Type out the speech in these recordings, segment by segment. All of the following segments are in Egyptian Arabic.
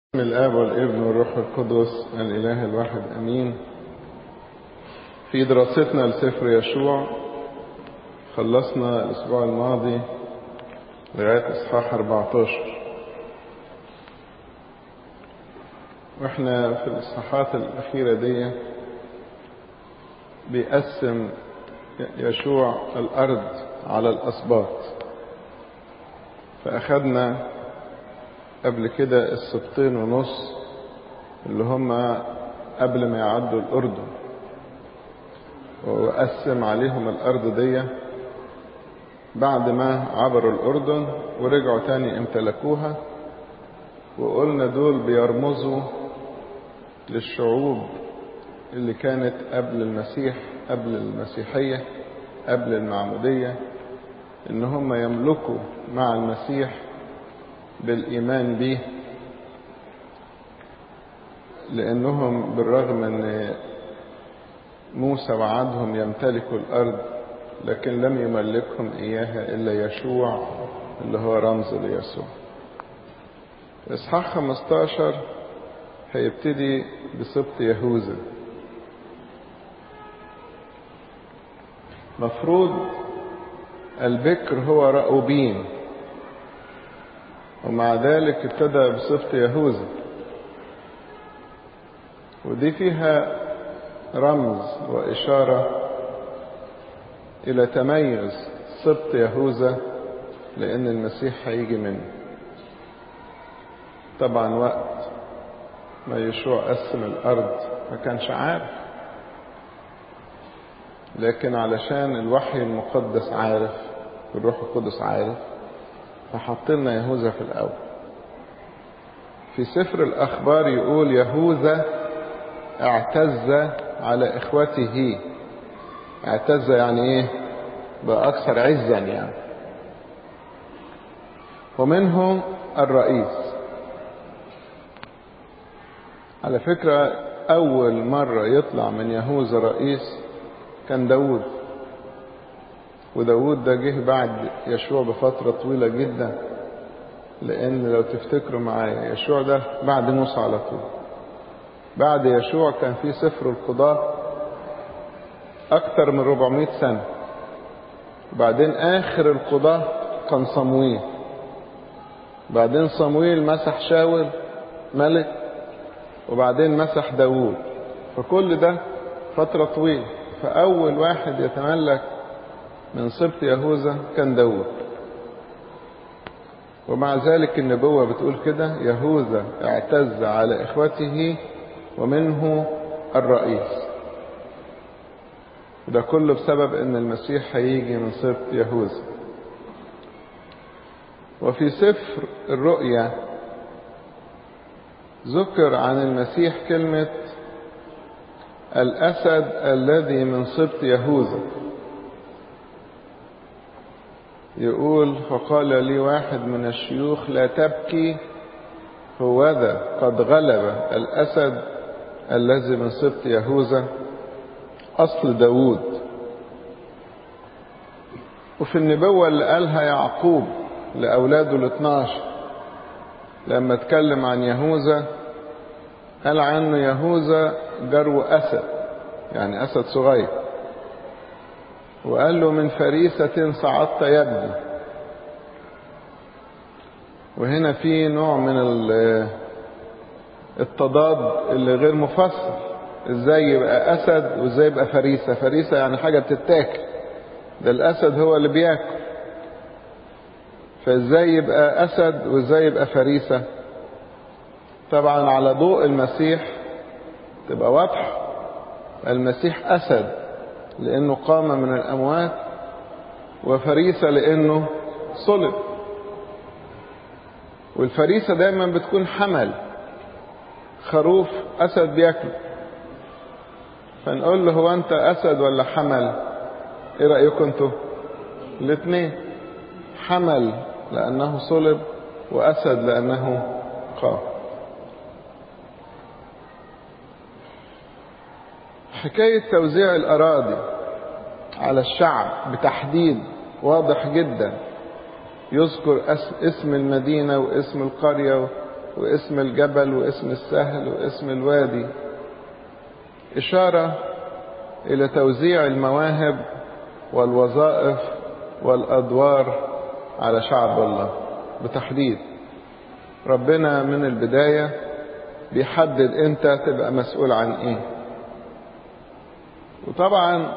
بسم الآب والابن والروح القدس الإله الواحد أمين في دراستنا لسفر يشوع خلصنا الأسبوع الماضي لغاية إصحاح 14 وإحنا في الإصحاحات الأخيرة دي بيقسم يشوع الأرض على الأسباط فأخذنا قبل كده السبطين ونص اللي هم قبل ما يعدوا الأردن وقسم عليهم الأرض دي بعد ما عبروا الأردن ورجعوا تاني امتلكوها وقلنا دول بيرمزوا للشعوب اللي كانت قبل المسيح قبل المسيحية قبل المعمودية ان هم يملكوا مع المسيح بالإيمان به لأنهم بالرغم أن موسى وعدهم يمتلكوا الأرض لكن لم يملكهم إياها إلا يشوع اللي هو رمز ليسوع إصحاح 15 هيبتدي بسبط يهوذا مفروض البكر هو رأوبين ومع ذلك ابتدى بصفة يهوذا ودي فيها رمز وإشارة إلى تميز سبط يهوذا لأن المسيح هيجي منه طبعا وقت ما يشوع قسم الأرض ما كانش عارف لكن علشان الوحي المقدس عارف الروح القدس عارف فحط لنا يهوذا في الأول في سفر الأخبار يقول يهوذا اعتز على إخوته اعتز يعني إيه بقى أكثر عزا يعني ومنهم الرئيس على فكرة أول مرة يطلع من يهوذا رئيس كان داود وداود ده جه بعد يشوع بفترة طويلة جدا لأن لو تفتكروا معايا يشوع ده بعد موسى على طول بعد يشوع كان في سفر القضاء أكتر من 400 سنة وبعدين آخر القضاء كان صمويل بعدين صمويل مسح شاول ملك وبعدين مسح داوود فكل ده فترة طويلة فأول واحد يتملك من سبط يهوذا كان داود ومع ذلك النبوة بتقول كده يهوذا اعتز على إخوته ومنه الرئيس وده كله بسبب ان المسيح هيجي من سبط يهوذا وفي سفر الرؤيا ذكر عن المسيح كلمة الأسد الذي من سبط يهوذا يقول فقال لي واحد من الشيوخ لا تبكي هوذا قد غلب الأسد الذي من سبط يهوذا أصل داود وفي النبوة اللي قالها يعقوب لأولاده الاثناشر لما اتكلم عن يهوذا قال عنه يهوذا جرو أسد يعني أسد صغير وقال له من فريسة صعدت يا ابني وهنا في نوع من التضاد اللي غير مفسر ازاي يبقى اسد وازاي يبقى فريسة فريسة يعني حاجة بتتاكل ده الاسد هو اللي بياكل فازاي يبقى اسد وازاي يبقى فريسة طبعا على ضوء المسيح تبقى واضحة المسيح اسد لانه قام من الاموات وفريسة لانه صلب والفريسة دايما بتكون حمل خروف اسد بياكله فنقول له هو انت اسد ولا حمل ايه رايكم انتوا الاثنين حمل لانه صلب واسد لانه قام حكايه توزيع الاراضي على الشعب بتحديد واضح جدا يذكر اسم المدينه واسم القريه واسم الجبل واسم السهل واسم الوادي إشارة إلى توزيع المواهب والوظائف والأدوار على شعب الله بتحديد ربنا من البداية بيحدد أنت تبقى مسؤول عن إيه وطبعا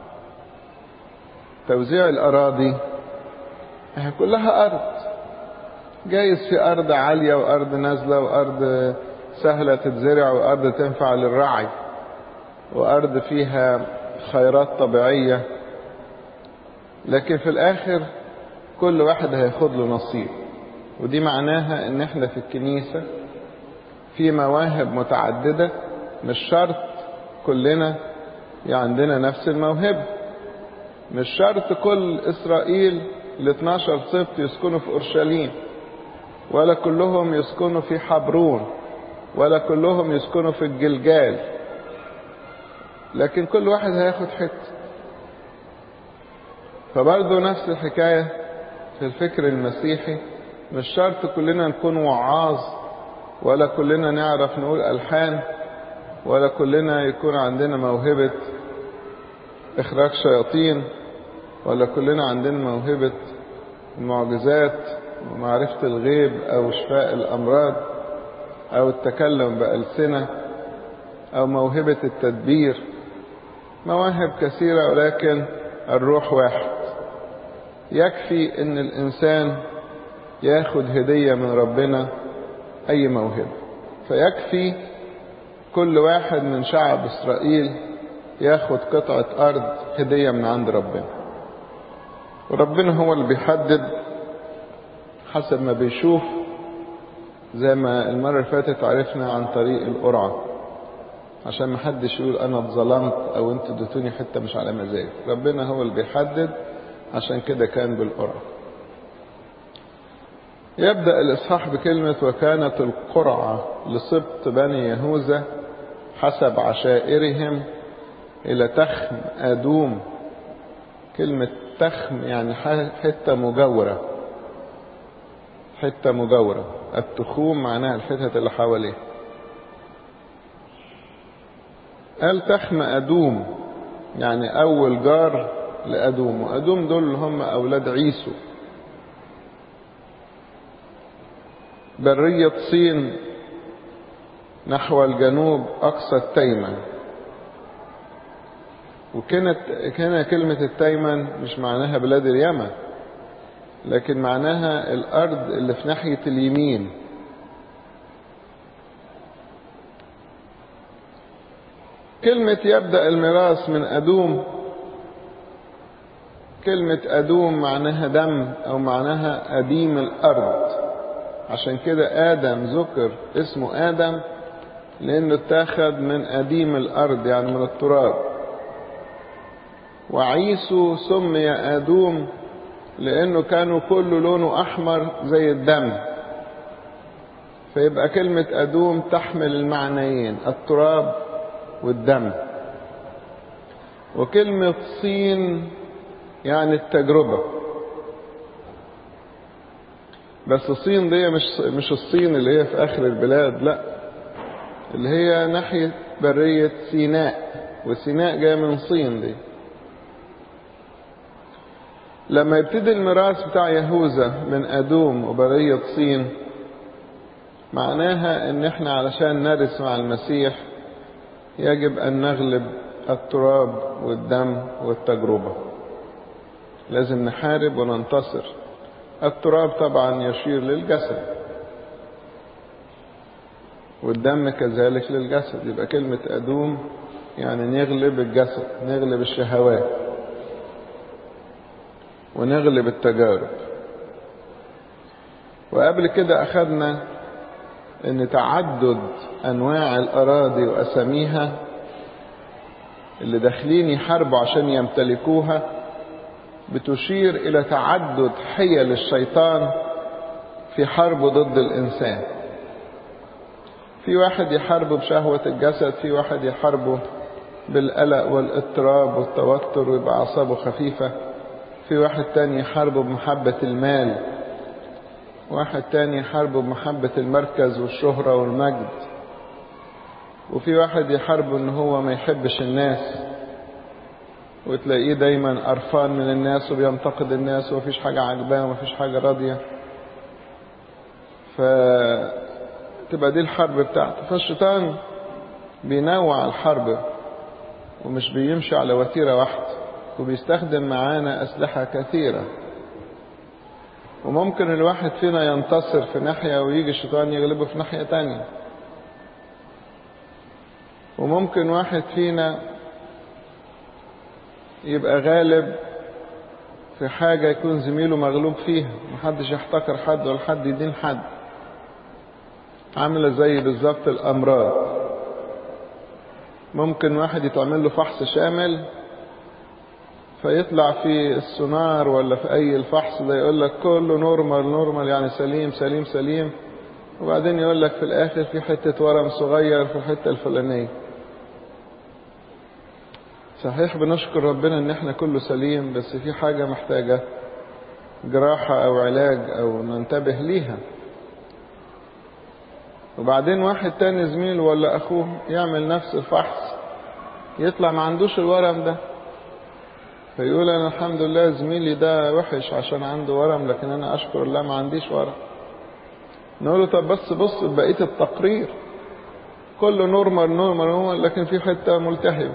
توزيع الأراضي هي كلها أرض جايز في أرض عالية وأرض نازلة وأرض سهلة تتزرع وأرض تنفع للرعي وأرض فيها خيرات طبيعية لكن في الآخر كل واحد هياخد له نصيب ودي معناها ان احنا في الكنيسة في مواهب متعددة مش شرط كلنا عندنا نفس الموهبة مش شرط كل إسرائيل ال 12 سبط يسكنوا في أورشليم ولا كلهم يسكنوا في حبرون ولا كلهم يسكنوا في الجلجال لكن كل واحد هياخد حته فبرضه نفس الحكاية في الفكر المسيحي مش شرط كلنا نكون وعاظ ولا كلنا نعرف نقول ألحان ولا كلنا يكون عندنا موهبة إخراج شياطين ولا كلنا عندنا موهبة المعجزات ومعرفة الغيب أو شفاء الأمراض أو التكلم بألسنة أو موهبة التدبير مواهب كثيرة ولكن الروح واحد يكفي ان الانسان ياخد هدية من ربنا اي موهبة فيكفي كل واحد من شعب اسرائيل ياخد قطعة ارض هدية من عند ربنا وربنا هو اللي بيحدد حسب ما بيشوف زي ما المرة اللي فاتت عرفنا عن طريق القرعة عشان ما حدش يقول انا اتظلمت او انتوا اديتوني حته مش على مزاجي ربنا هو اللي بيحدد عشان كده كان بالقرعه يبدا الاصحاح بكلمه وكانت القرعه لسبط بني يهوذا حسب عشائرهم الى تخم ادوم كلمه تخم يعني حته مجاوره حته مجاوره التخوم معناها الحتت اللي حواليه قال تخم أدوم يعني أول جار لأدوم وأدوم دول اللي هم أولاد عيسو برية صين نحو الجنوب أقصى التيمن وكانت كان كلمة التيمن مش معناها بلاد اليمن لكن معناها الأرض اللي في ناحية اليمين كلمة يبدأ الميراث من أدوم كلمة أدوم معناها دم أو معناها أديم الأرض عشان كده آدم ذكر اسمه آدم لأنه اتاخد من أديم الأرض يعني من التراب وعيسو سمي آدوم لأنه كانوا كل لونه أحمر زي الدم فيبقى كلمة أدوم تحمل المعنيين التراب والدم وكلمة صين يعني التجربة بس الصين دي مش مش الصين اللي هي في آخر البلاد لا اللي هي ناحية برية سيناء وسيناء جاية من صين دي لما يبتدي الميراث بتاع يهوذا من أدوم وبرية صين معناها ان احنا علشان نرث مع المسيح يجب ان نغلب التراب والدم والتجربة لازم نحارب وننتصر التراب طبعا يشير للجسد والدم كذلك للجسد يبقى كلمة أدوم يعني نغلب الجسد نغلب الشهوات ونغلب التجارب وقبل كده أخذنا ان تعدد انواع الاراضي واساميها اللي داخلين يحاربوا عشان يمتلكوها بتشير الى تعدد حيل الشيطان في حربه ضد الانسان في واحد يحاربه بشهوة الجسد في واحد يحاربه بالقلق والاضطراب والتوتر ويبقى أعصابه خفيفة في واحد تاني يحاربه بمحبة المال واحد تاني يحاربه بمحبة المركز والشهرة والمجد وفي واحد يحاربه ان هو ما يحبش الناس وتلاقيه دايما قرفان من الناس وبينتقد الناس ومفيش حاجة عجباه ومفيش حاجة راضية فتبقى دي الحرب بتاعته فالشيطان بينوع الحرب ومش بيمشي على وتيرة واحدة وبيستخدم معانا أسلحة كثيرة وممكن الواحد فينا ينتصر في ناحية ويجي الشيطان يغلبه في ناحية تانية وممكن واحد فينا يبقى غالب في حاجة يكون زميله مغلوب فيها محدش يحتكر حد ولا حد يدين حد عاملة زي بالظبط الأمراض ممكن واحد يتعمل له فحص شامل فيطلع في السونار ولا في أي الفحص ده يقول لك كله نورمال نورمال يعني سليم سليم سليم وبعدين يقول لك في الآخر في حتة ورم صغير في الحتة الفلانية صحيح بنشكر ربنا ان احنا كله سليم بس في حاجة محتاجة جراحة او علاج او ننتبه ليها وبعدين واحد تاني زميله ولا اخوه يعمل نفس الفحص يطلع ما عندوش الورم ده فيقول انا الحمد لله زميلي ده وحش عشان عنده ورم لكن انا اشكر الله ما عنديش ورم نقول له طب بس بص بقية التقرير كله نورمال نورمال نورمال لكن في حتة ملتهبة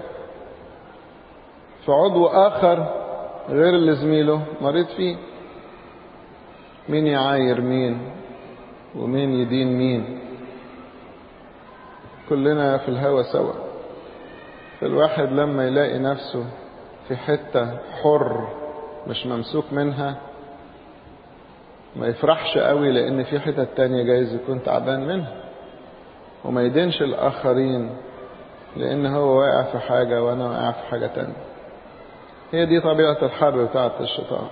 فعضو آخر غير اللي زميله مريض فيه مين يعاير مين ومين يدين مين كلنا في الهوى سوا فالواحد لما يلاقي نفسه في حتة حر مش ممسوك منها ما يفرحش قوي لان في حتة تانية جايز يكون تعبان منها وما يدينش الاخرين لان هو واقع في حاجة وانا واقع في حاجة تانية هي دي طبيعة الحرب بتاعة الشيطان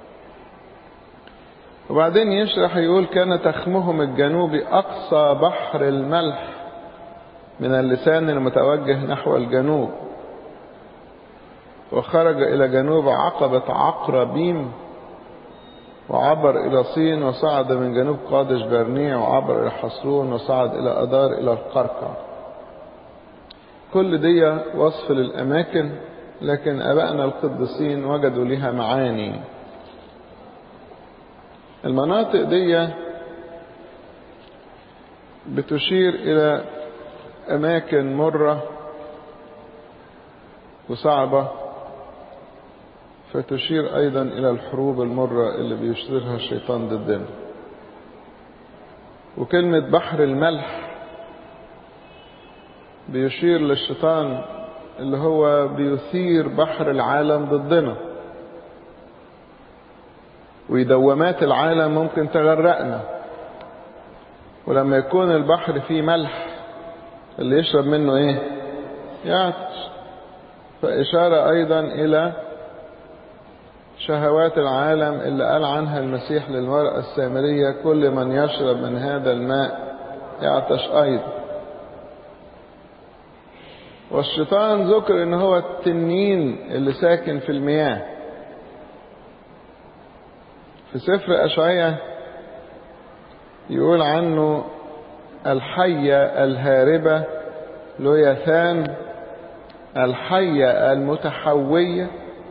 وبعدين يشرح يقول كان تخمهم الجنوبي أقصى بحر الملح من اللسان المتوجه نحو الجنوب وخرج إلى جنوب عقبة عقربيم وعبر إلى صين وصعد من جنوب قادش برنيع وعبر إلى حصرون وصعد إلى أدار إلى القرقع كل دي وصف للأماكن لكن أبائنا القديسين وجدوا لها معاني المناطق دي بتشير إلى أماكن مرة وصعبة فتشير أيضا إلى الحروب المرة اللي بيشترها الشيطان ضدنا وكلمة بحر الملح بيشير للشيطان اللي هو بيثير بحر العالم ضدنا ويدومات العالم ممكن تغرقنا ولما يكون البحر فيه ملح اللي يشرب منه ايه يعطش فإشارة أيضا إلى شهوات العالم اللي قال عنها المسيح للمرأة السامرية كل من يشرب من هذا الماء يعطش أيضا والشيطان ذكر ان هو التنين اللي ساكن في المياه في سفر أشعية يقول عنه الحية الهاربة لويثان الحية المتحوية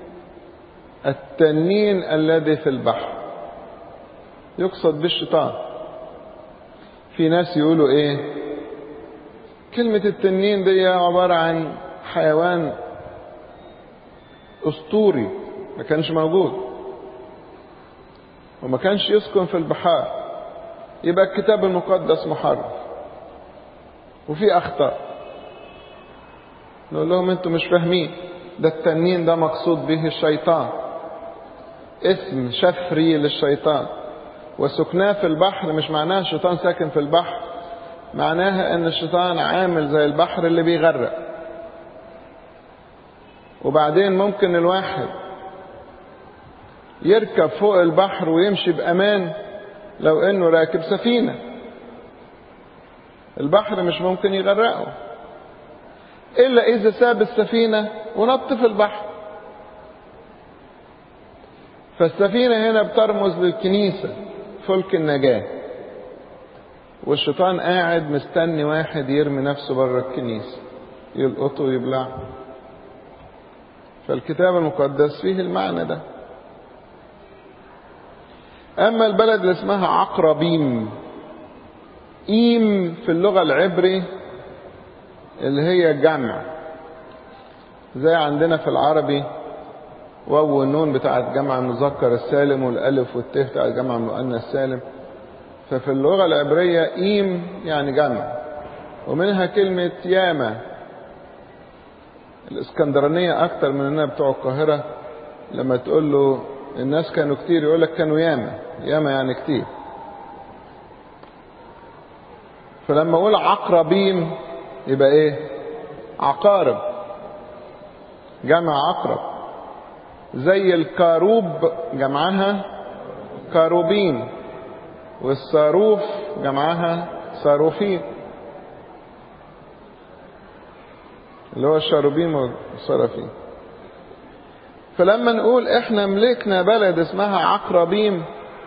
التنين الذي في البحر يقصد بالشيطان في ناس يقولوا ايه كلمة التنين دي عبارة عن حيوان اسطوري ما كانش موجود وما كانش يسكن في البحار يبقى الكتاب المقدس محرف وفي اخطاء نقول لهم انتوا مش فاهمين ده التنين ده مقصود به الشيطان اسم شفري للشيطان وسكناه في البحر مش معناها الشيطان ساكن في البحر معناها ان الشيطان عامل زي البحر اللي بيغرق وبعدين ممكن الواحد يركب فوق البحر ويمشي بامان لو انه راكب سفينه البحر مش ممكن يغرقه الا اذا ساب السفينه ونط في البحر فالسفينه هنا بترمز للكنيسه فلك النجاة والشيطان قاعد مستني واحد يرمي نفسه بره الكنيسة يلقطه ويبلعه فالكتاب المقدس فيه المعنى ده أما البلد اللي اسمها عقربيم إيم في اللغة العبري اللي هي جمع زي عندنا في العربي واو والنون بتاعت جمع المذكر السالم والالف والت بتاعت جمع المؤنث السالم ففي اللغة العبرية إيم يعني جمع ومنها كلمة ياما الاسكندرانية أكتر من إنها بتوع القاهرة لما تقول له الناس كانوا كتير يقول لك كانوا ياما ياما يعني كتير فلما أقول عقربيم يبقى إيه عقارب جمع عقرب زي الكاروب جمعها كاروبين والصاروف جمعها صاروفين اللي هو الشاروبين والصرافين فلما نقول احنا ملكنا بلد اسمها عقربيم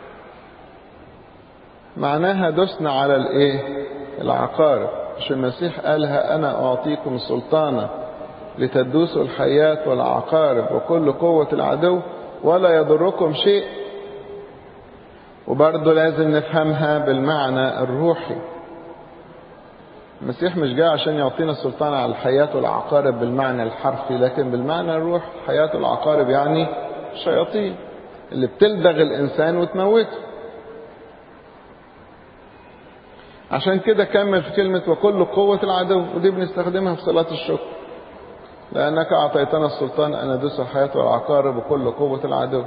معناها دسنا على الايه العقارب مش المسيح قالها انا اعطيكم سلطانا لتدوسوا الحياة والعقارب وكل قوة العدو ولا يضركم شيء وبرضه لازم نفهمها بالمعنى الروحي المسيح مش جاي عشان يعطينا السلطان على الحياة والعقارب بالمعنى الحرفي لكن بالمعنى الروحي حياة العقارب يعني الشياطين اللي بتلدغ الإنسان وتموته عشان كده كمل في كلمة وكل قوة العدو ودي بنستخدمها في صلاة الشكر لأنك أعطيتنا السلطان أن ندوس الحياة والعقارب وكل قوة العدو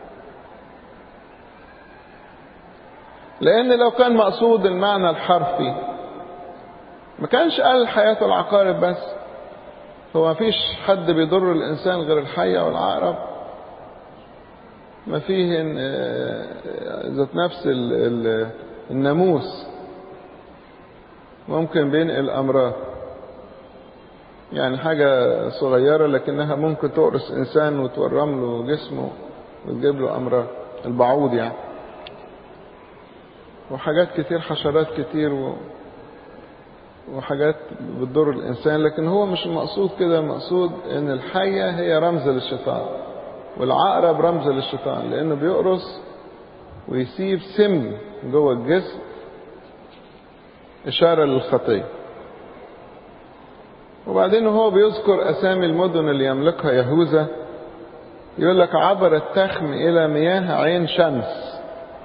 لأن لو كان مقصود المعنى الحرفي ما كانش قال الحياة والعقارب بس هو ما فيش حد بيضر الإنسان غير الحية والعقرب ما فيه ذات نفس الناموس ممكن بينقل أمراض يعني حاجة صغيرة لكنها ممكن تقرص إنسان وتورم له جسمه وتجيب له أمراض البعوض يعني وحاجات كتير حشرات كتير و... وحاجات بتضر الإنسان لكن هو مش المقصود كده المقصود إن الحية هي رمز للشيطان والعقرب رمز للشيطان لأنه بيقرص ويسيب سم جوه الجسم إشارة للخطية وبعدين هو بيذكر أسامي المدن اللي يملكها يهوذا يقول لك عبر التخم إلى مياه عين شمس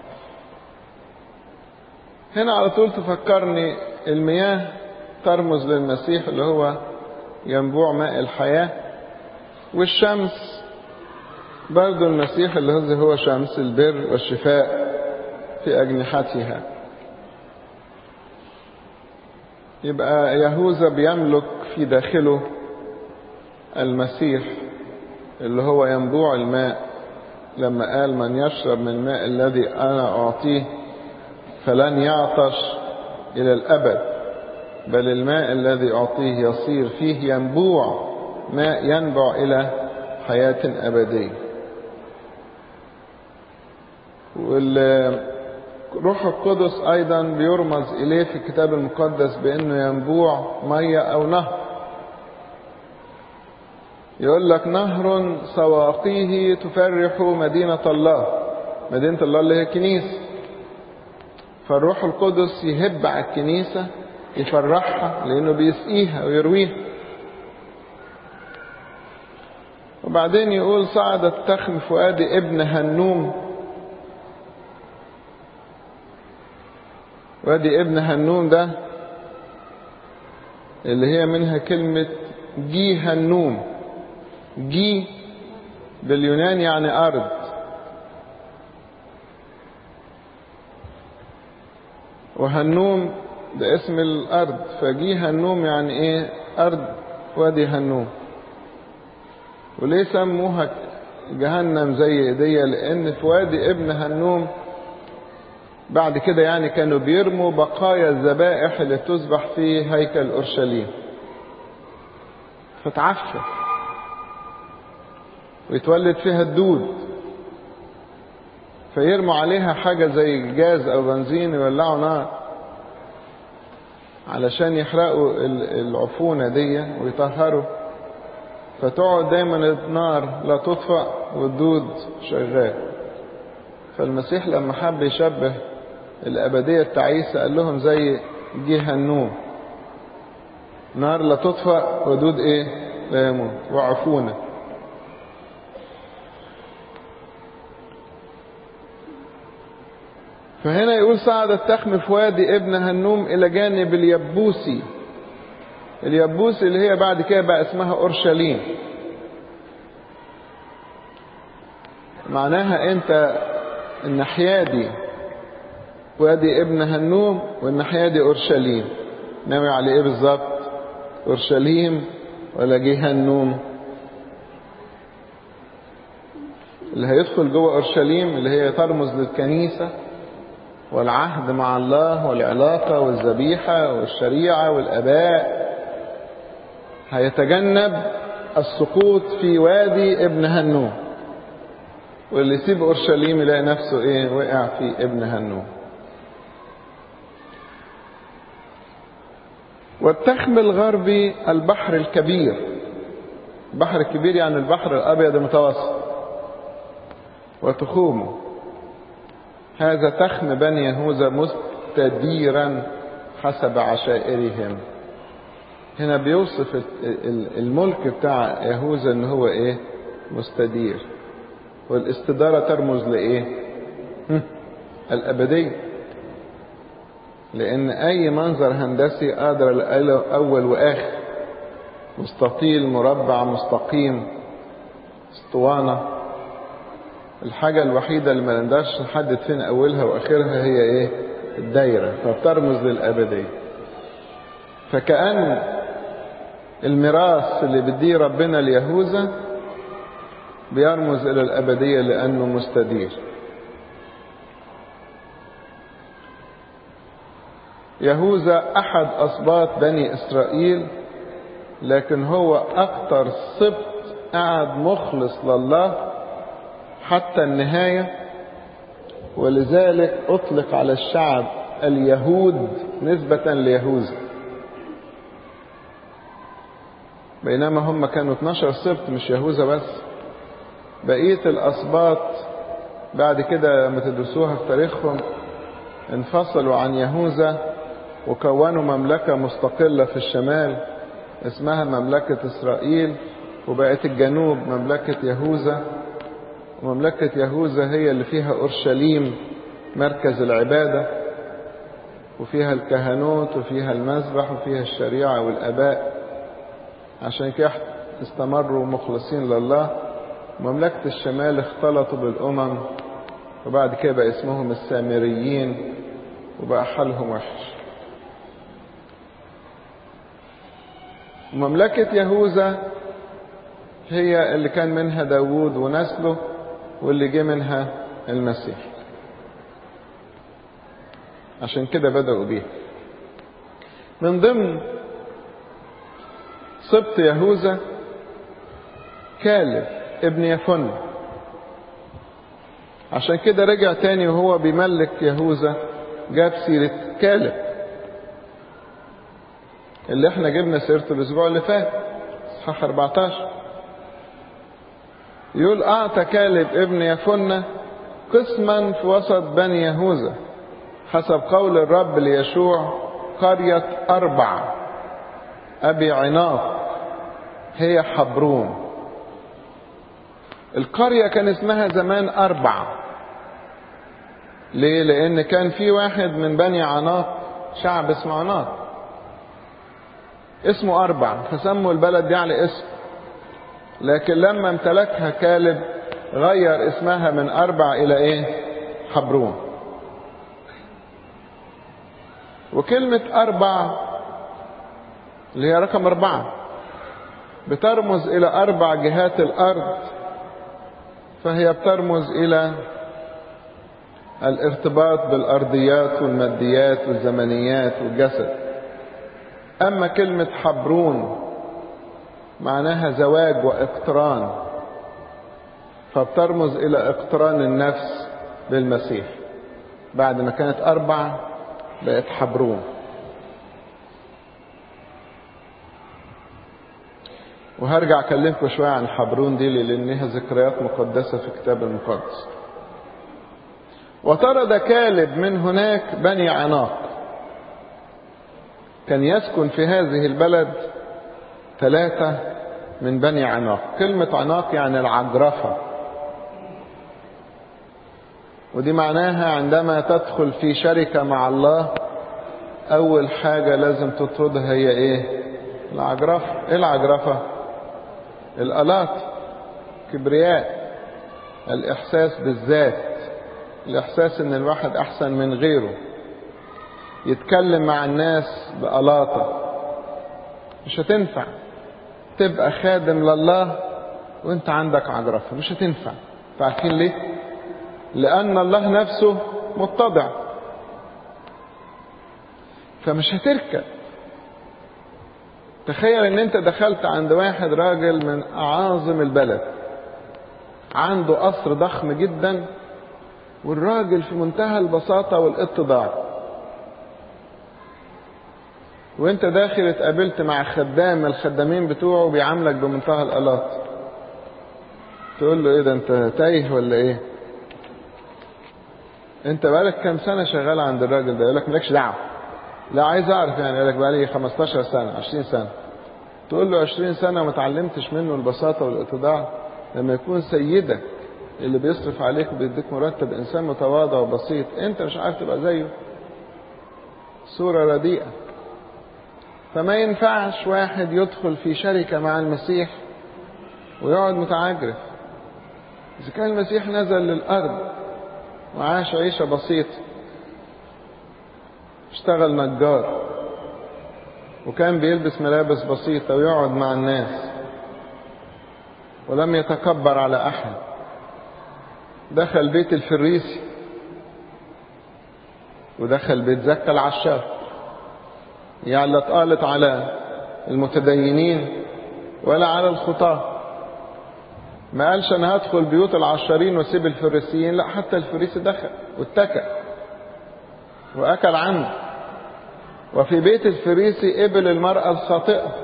هنا على طول تفكرني المياه ترمز للمسيح اللي هو ينبوع ماء الحياة والشمس برضو المسيح اللي هو شمس البر والشفاء في أجنحتها يبقى يهوذا بيملك في داخله المسيح اللي هو ينبوع الماء لما قال من يشرب من الماء الذي أنا أعطيه فلن يعطش إلى الأبد بل الماء الذي أعطيه يصير فيه ينبوع ماء ينبع إلى حياة أبدية والروح القدس أيضا بيرمز إليه في الكتاب المقدس بأنه ينبوع مية أو نهر يقول لك نهر سواقيه تفرح مدينة الله مدينة الله اللي هي الكنيسة فالروح القدس يهب على الكنيسة يفرحها لأنه بيسقيها ويرويها وبعدين يقول صعد التخم فؤاد ابن هنوم وادي ابن هنوم ده اللي هي منها كلمة جي هنوم جي باليونان يعني أرض وهنوم ده اسم الأرض فجي هنوم يعني إيه أرض وادي هنوم وليه سموها جهنم زي ايديا لأن في وادي ابن هنوم بعد كده يعني كانوا بيرموا بقايا الذبائح اللي تذبح في هيكل أورشليم فتعفن ويتولد فيها الدود فيرموا عليها حاجة زي جاز أو بنزين ويولعوا نار علشان يحرقوا العفونة دي ويطهروا فتقعد دايما النار لا تطفأ والدود شغال فالمسيح لما حب يشبه الأبدية التعيسة قال لهم زي جهنم نار لا تطفأ ودود ايه لا يموت وعفونة فهنا يقول صعد التخم في وادي ابن هنوم إلى جانب اليبوسي اليبوسي اللي هي بعد كده بقى اسمها أورشليم معناها أنت الناحية دي وادي ابن هنوم والناحية دي أورشليم ناوي على إيه بالظبط أورشليم ولا جهنم اللي هيدخل جوه أورشليم اللي هي ترمز للكنيسة والعهد مع الله والعلاقة والذبيحة والشريعة والأباء هيتجنب السقوط في وادي ابن هنوم واللي يسيب أورشليم يلاقي نفسه إيه وقع في ابن هنوم والتخم الغربي البحر الكبير البحر الكبير يعني البحر الأبيض المتوسط وتخومه هذا تخم بني يهوذا مستديرا حسب عشائرهم هنا بيوصف الملك بتاع يهوذا ان هو ايه مستدير والاستدارة ترمز لايه الابدية لان اي منظر هندسي قادر له اول واخر مستطيل مربع مستقيم اسطوانه الحاجة الوحيدة اللي ما نقدرش نحدد فين أولها وآخرها هي إيه؟ الدايرة فبترمز للأبدية. فكأن الميراث اللي بديه ربنا ليهوذا بيرمز إلى الأبدية لأنه مستدير. يهوذا أحد أسباط بني إسرائيل لكن هو أكثر سبط قعد مخلص لله حتى النهاية ولذلك أطلق على الشعب اليهود نسبة ليهوذا بينما هم كانوا 12 سبط مش يهوذا بس بقية الأسباط بعد كده لما تدرسوها في تاريخهم انفصلوا عن يهوذا وكونوا مملكة مستقلة في الشمال اسمها مملكة إسرائيل وبقت الجنوب مملكة يهوذا ومملكة يهوذا هي اللي فيها أورشليم مركز العبادة وفيها الكهنوت وفيها المذبح وفيها الشريعة والأباء عشان كده استمروا مخلصين لله مملكة الشمال اختلطوا بالأمم وبعد كده بقى اسمهم السامريين وبقى حالهم وحش مملكة يهوذا هي اللي كان منها داوود ونسله واللي جه منها المسيح عشان كده بدأوا بيها من ضمن سبط يهوذا كالب ابن يفن عشان كده رجع تاني وهو بيملك يهوذا جاب سيرة كالب اللي احنا جبنا سيرته الاسبوع اللي فات اصحاح 14 يقول أعطى كالب ابن يفنة قسما في وسط بني يهوذا حسب قول الرب ليشوع قرية أربع أبي عناق هي حبرون القرية كان اسمها زمان أربع ليه؟ لأن كان في واحد من بني عناق شعب اسمه عناق اسمه أربع فسموا البلد دي على اسم لكن لما امتلكها كالب غير اسمها من أربع إلى إيه؟ حبرون وكلمة أربع اللي هي رقم أربعة بترمز إلى أربع جهات الأرض فهي بترمز إلى الارتباط بالأرضيات والماديات والزمنيات والجسد أما كلمة حبرون معناها زواج واقتران فبترمز إلى اقتران النفس بالمسيح بعد ما كانت أربع بقت حبرون وهرجع أكلمكم شوية عن حبرون دي لأنها ذكريات مقدسة في الكتاب المقدس وطرد كالب من هناك بني عناق كان يسكن في هذه البلد ثلاثة من بني عناق كلمة عناق يعني العجرفة ودي معناها عندما تدخل في شركة مع الله أول حاجة لازم تطردها هي إيه؟ العجرفة إيه العجرفة؟ الألاط كبرياء الإحساس بالذات الإحساس إن الواحد أحسن من غيره يتكلم مع الناس بألاطة مش هتنفع تبقى خادم لله وانت عندك عجرفة مش هتنفع عارفين ليه لأن الله نفسه متضع فمش هتركب تخيل ان انت دخلت عند واحد راجل من اعاظم البلد عنده قصر ضخم جدا والراجل في منتهى البساطة والاتضاع وانت داخل اتقابلت مع خدام الخدامين بتوعه بيعاملك بمنتهى الألاط تقول له ايه ده انت تايه ولا ايه انت بقالك كام سنة شغال عند الراجل ده يقول لك مالكش دعوة لا عايز اعرف يعني يقول لك بقالي 15 سنة 20 سنة تقول له 20 سنة ما اتعلمتش منه البساطة والاتضاع لما يكون سيدك اللي بيصرف عليك وبيديك مرتب انسان متواضع وبسيط انت مش عارف تبقى زيه صورة رديئة فما ينفعش واحد يدخل في شركة مع المسيح ويقعد متعجرف إذا كان المسيح نزل للأرض وعاش عيشة بسيطة اشتغل نجار وكان بيلبس ملابس بسيطة ويقعد مع الناس ولم يتكبر على أحد دخل بيت الفريسي ودخل بيت زكا العشار يعني لا اتقالت على المتدينين ولا على الخطاة ما قالش انا هدخل بيوت العشارين واسيب الفريسيين لا حتى الفريسي دخل واتكى واكل عنه وفي بيت الفريسي قبل المرأة الخاطئة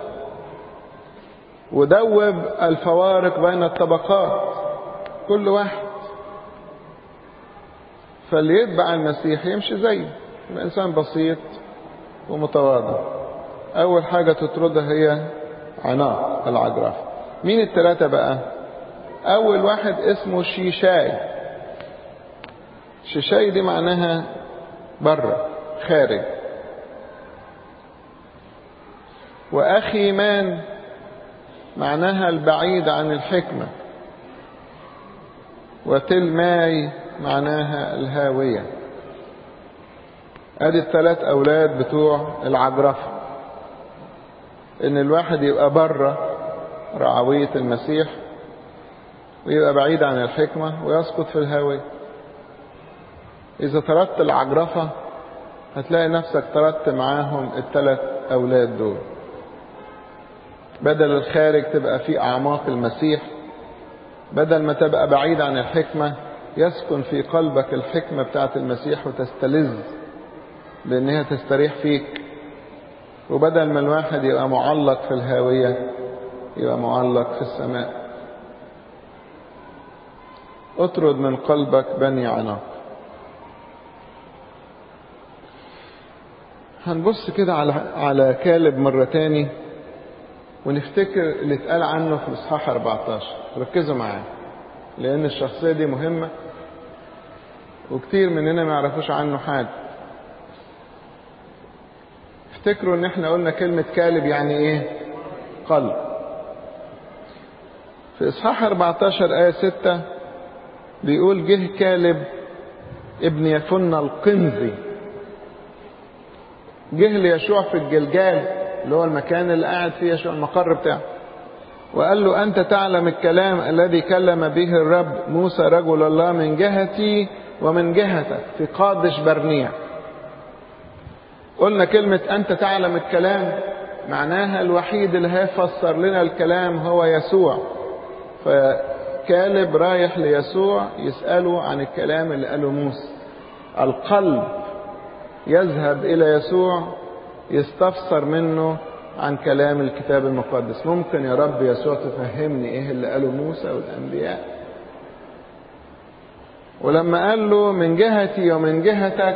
ودوب الفوارق بين الطبقات كل واحد فاللي يتبع المسيح يمشي زيه يبقى انسان بسيط ومتواضع اول حاجة تطردها هي عناق العجرف مين التلاتة بقى اول واحد اسمه شيشاي شيشاي دي معناها بره خارج واخي مان معناها البعيد عن الحكمة وتلماي معناها الهاوية ادي الثلاث اولاد بتوع العجرفة ان الواحد يبقى بره رعوية المسيح ويبقى بعيد عن الحكمة ويسقط في الهاوية اذا طردت العجرفة هتلاقي نفسك طردت معاهم الثلاث اولاد دول بدل الخارج تبقى في اعماق المسيح بدل ما تبقى بعيد عن الحكمة يسكن في قلبك الحكمة بتاعت المسيح وتستلذ بانها تستريح فيك وبدل ما الواحد يبقى معلق في الهاوية يبقى معلق في السماء اطرد من قلبك بني عناق هنبص كده على على كالب مرة تاني ونفتكر اللي اتقال عنه في الاصحاح 14 ركزوا معايا لان الشخصية دي مهمة وكتير مننا ما يعرفوش عنه حاجة افتكروا ان احنا قلنا كلمة كالب يعني ايه قلب في اصحاح 14 آية 6 بيقول جه كالب ابن يفن القنزي جه ليشوع في الجلجال اللي هو المكان اللي قاعد فيه يشوع المقر بتاعه وقال له أنت تعلم الكلام الذي كلم به الرب موسى رجل الله من جهتي ومن جهتك في قادش برنيع قلنا كلمة أنت تعلم الكلام معناها الوحيد اللي هيفسر لنا الكلام هو يسوع فكالب رايح ليسوع يسأله عن الكلام اللي قاله موسى القلب يذهب إلى يسوع يستفسر منه عن كلام الكتاب المقدس ممكن يا رب يسوع تفهمني ايه اللي قاله موسى والانبياء ولما قال له من جهتي ومن جهتك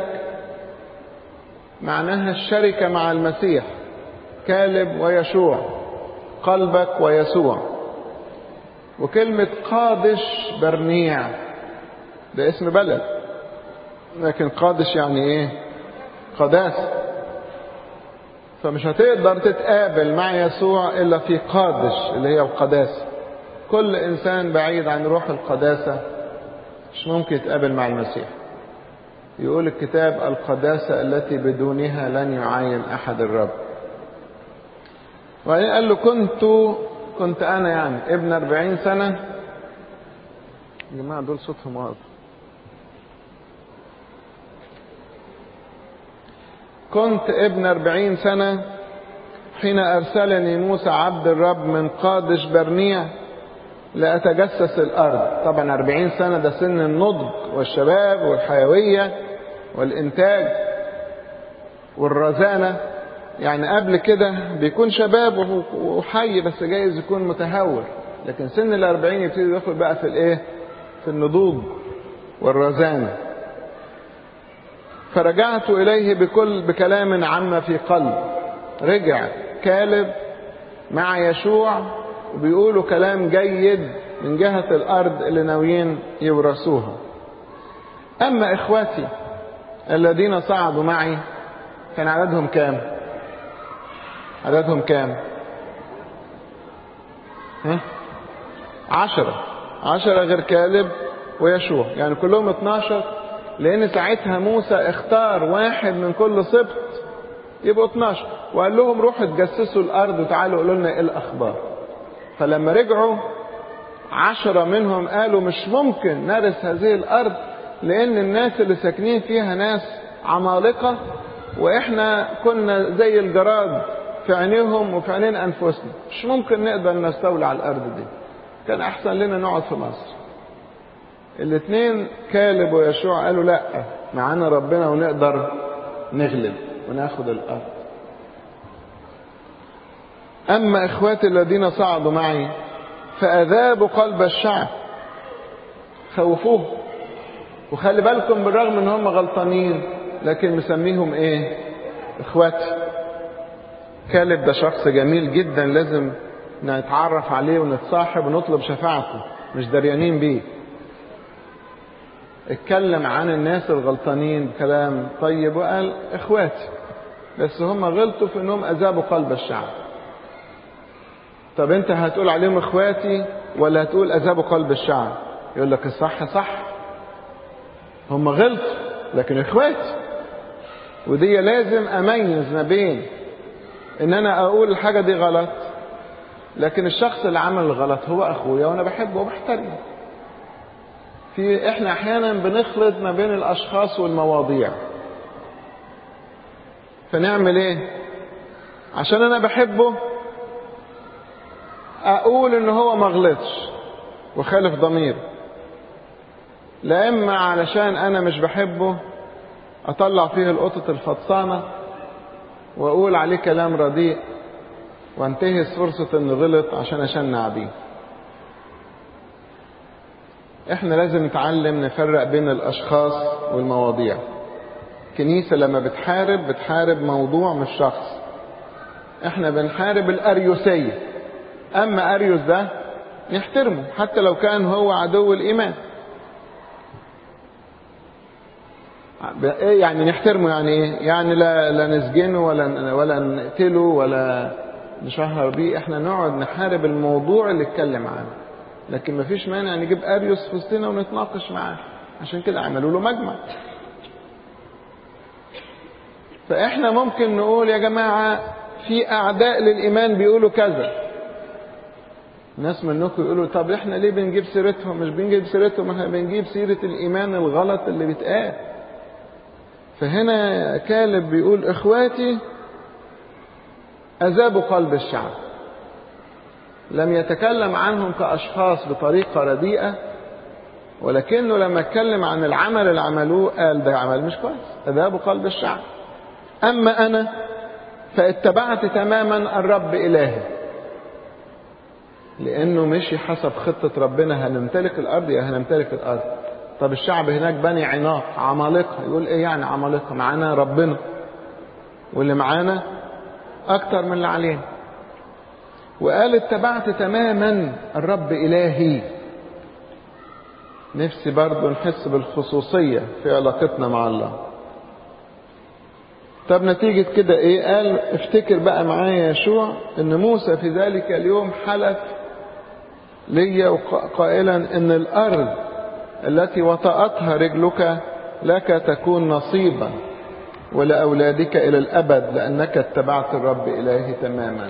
معناها الشركة مع المسيح كالب ويشوع قلبك ويسوع وكلمة قادش برنيع ده اسم بلد لكن قادش يعني ايه قداسة فمش هتقدر تتقابل مع يسوع إلا في قادش اللي هي القداسة كل إنسان بعيد عن روح القداسة مش ممكن يتقابل مع المسيح يقول الكتاب القداسة التي بدونها لن يعاين أحد الرب وبعدين قال له كنت كنت أنا يعني ابن أربعين سنة يا جماعة دول صوتهم واضح كنت ابن أربعين سنة حين أرسلني موسى عبد الرب من قادش برنيع لأتجسس الأرض طبعا أربعين سنة ده سن النضج والشباب والحيوية والإنتاج والرزانة يعني قبل كده بيكون شباب وحي بس جايز يكون متهور لكن سن الأربعين يبتدي يدخل بقى في الإيه في النضوج والرزانة فرجعت إليه بكل بكلام عام في قلب رجع كالب مع يشوع وبيقولوا كلام جيد من جهة الأرض اللي ناويين يورثوها أما إخواتي الذين صعدوا معي كان عددهم كام عددهم كام ها؟ عشرة عشرة غير كالب ويشوع يعني كلهم 12 لأن ساعتها موسى اختار واحد من كل سبط يبقوا 12 وقال لهم روحوا تجسسوا الأرض وتعالوا قولوا لنا إيه الأخبار فلما رجعوا عشرة منهم قالوا مش ممكن نرث هذه الأرض لأن الناس اللي ساكنين فيها ناس عمالقة وإحنا كنا زي الجراد في عينيهم وفي عينين أنفسنا مش ممكن نقدر نستولى على الأرض دي كان أحسن لنا نقعد في مصر الاثنين كالب ويشوع قالوا لا معانا ربنا ونقدر نغلب وناخد الأرض أما إخواتي الذين صعدوا معي فأذابوا قلب الشعب خوفوه وخلي بالكم بالرغم ان هم غلطانين لكن مسميهم ايه اخواتي كالب ده شخص جميل جدا لازم نتعرف عليه ونتصاحب ونطلب شفاعته مش دريانين بيه اتكلم عن الناس الغلطانين بكلام طيب وقال اخواتي بس هم غلطوا في انهم اذابوا قلب الشعب طب انت هتقول عليهم اخواتي ولا هتقول اذابوا قلب الشعب يقول لك الصح صح هم غلطوا لكن اخواتي ودي لازم اميز ما بين ان انا اقول الحاجه دي غلط لكن الشخص اللي عمل الغلط هو اخويا وانا بحبه وبحترمه في احنا احيانا بنخلط ما بين الاشخاص والمواضيع فنعمل ايه عشان انا بحبه اقول ان هو ما غلطش وخالف ضميري لا اما علشان انا مش بحبه اطلع فيه القطط الفطسانة واقول عليه كلام رديء وانتهز فرصة انه غلط عشان اشنع بيه احنا لازم نتعلم نفرق بين الاشخاص والمواضيع كنيسة لما بتحارب بتحارب موضوع مش شخص احنا بنحارب الاريوسية اما اريوس ده نحترمه حتى لو كان هو عدو الايمان ايه يعني نحترمه يعني ايه يعني لا لا نسجنه ولا ولا نقتله ولا نشهر بيه احنا نقعد نحارب الموضوع اللي اتكلم عنه لكن مفيش مانع نجيب اريوس في وسطنا ونتناقش معاه عشان كده عملوا له مجمع فاحنا ممكن نقول يا جماعه في اعداء للايمان بيقولوا كذا ناس منكم يقولوا طب احنا ليه بنجيب سيرتهم مش بنجيب سيرتهم احنا بنجيب سيره الايمان الغلط اللي بيتقال فهنا كالب بيقول اخواتي اذابوا قلب الشعب لم يتكلم عنهم كأشخاص بطريقة رديئة ولكنه لما اتكلم عن العمل اللي عملوه قال ده عمل مش كويس أذهب قلب الشعب أما أنا فاتبعت تماما الرب إلهي لأنه مشي حسب خطة ربنا هنمتلك الأرض يا هنمتلك الأرض طب الشعب هناك بني عناق عمالقة يقول إيه يعني عمالقة معانا ربنا واللي معانا أكتر من اللي علينا وقال اتبعت تماما الرب إلهي نفسي برضو نحس بالخصوصية في علاقتنا مع الله طب نتيجة كده ايه قال افتكر بقى معايا يشوع ان موسى في ذلك اليوم حلف لي قائلا ان الارض التي وطأتها رجلك لك تكون نصيبا ولأولادك إلى الأبد لأنك اتبعت الرب إلهي تماما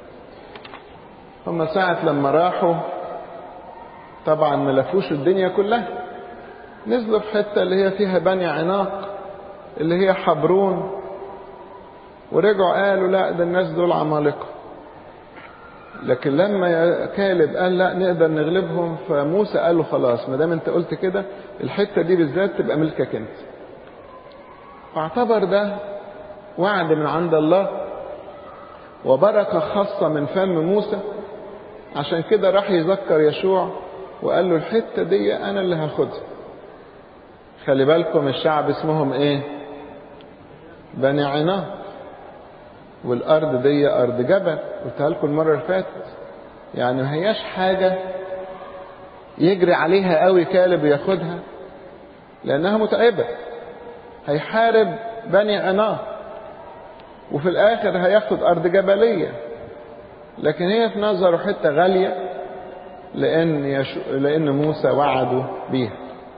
هم ساعة لما راحوا طبعا ما لفوش الدنيا كلها نزلوا في حتة اللي هي فيها بني عناق اللي هي حبرون ورجعوا قالوا لا ده الناس دول عمالقة لكن لما كالب قال لا نقدر نغلبهم فموسى قال له خلاص ما دام انت قلت كده الحتة دي بالذات تبقى ملكك انت فاعتبر ده وعد من عند الله وبركة خاصة من فم موسى عشان كده راح يذكر يشوع وقال له الحتة دي أنا اللي هاخدها خلي بالكم الشعب اسمهم ايه بني عناق والأرض دي أرض جبل قلتها لكم المرة اللي فاتت يعني ما هياش حاجة يجري عليها قوي كالب وياخدها لأنها متعبة هيحارب بني عناق وفي الآخر هياخد أرض جبلية لكن هي في نظره حتة غالية لأن, يشو... لأن موسى وعده بيها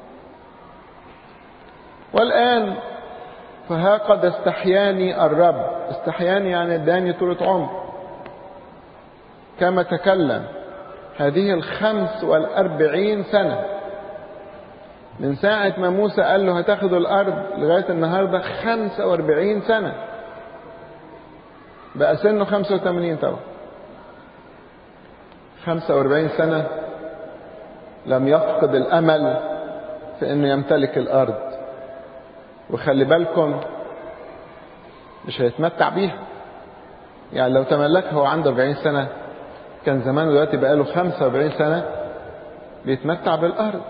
والآن فها قد استحياني الرب استحياني يعني اداني طولة عمر كما تكلم هذه الخمس والأربعين سنة من ساعة ما موسى قال له هتاخدوا الأرض لغاية النهاردة خمسة وأربعين سنة بقى سنه خمسة وثمانين طبعا خمسة وأربعين سنة لم يفقد الأمل في أنه يمتلك الأرض وخلي بالكم مش هيتمتع بيها يعني لو تملكها وهو عنده 40 سنة كان زمان دلوقتي بقى له 45 سنة بيتمتع بالأرض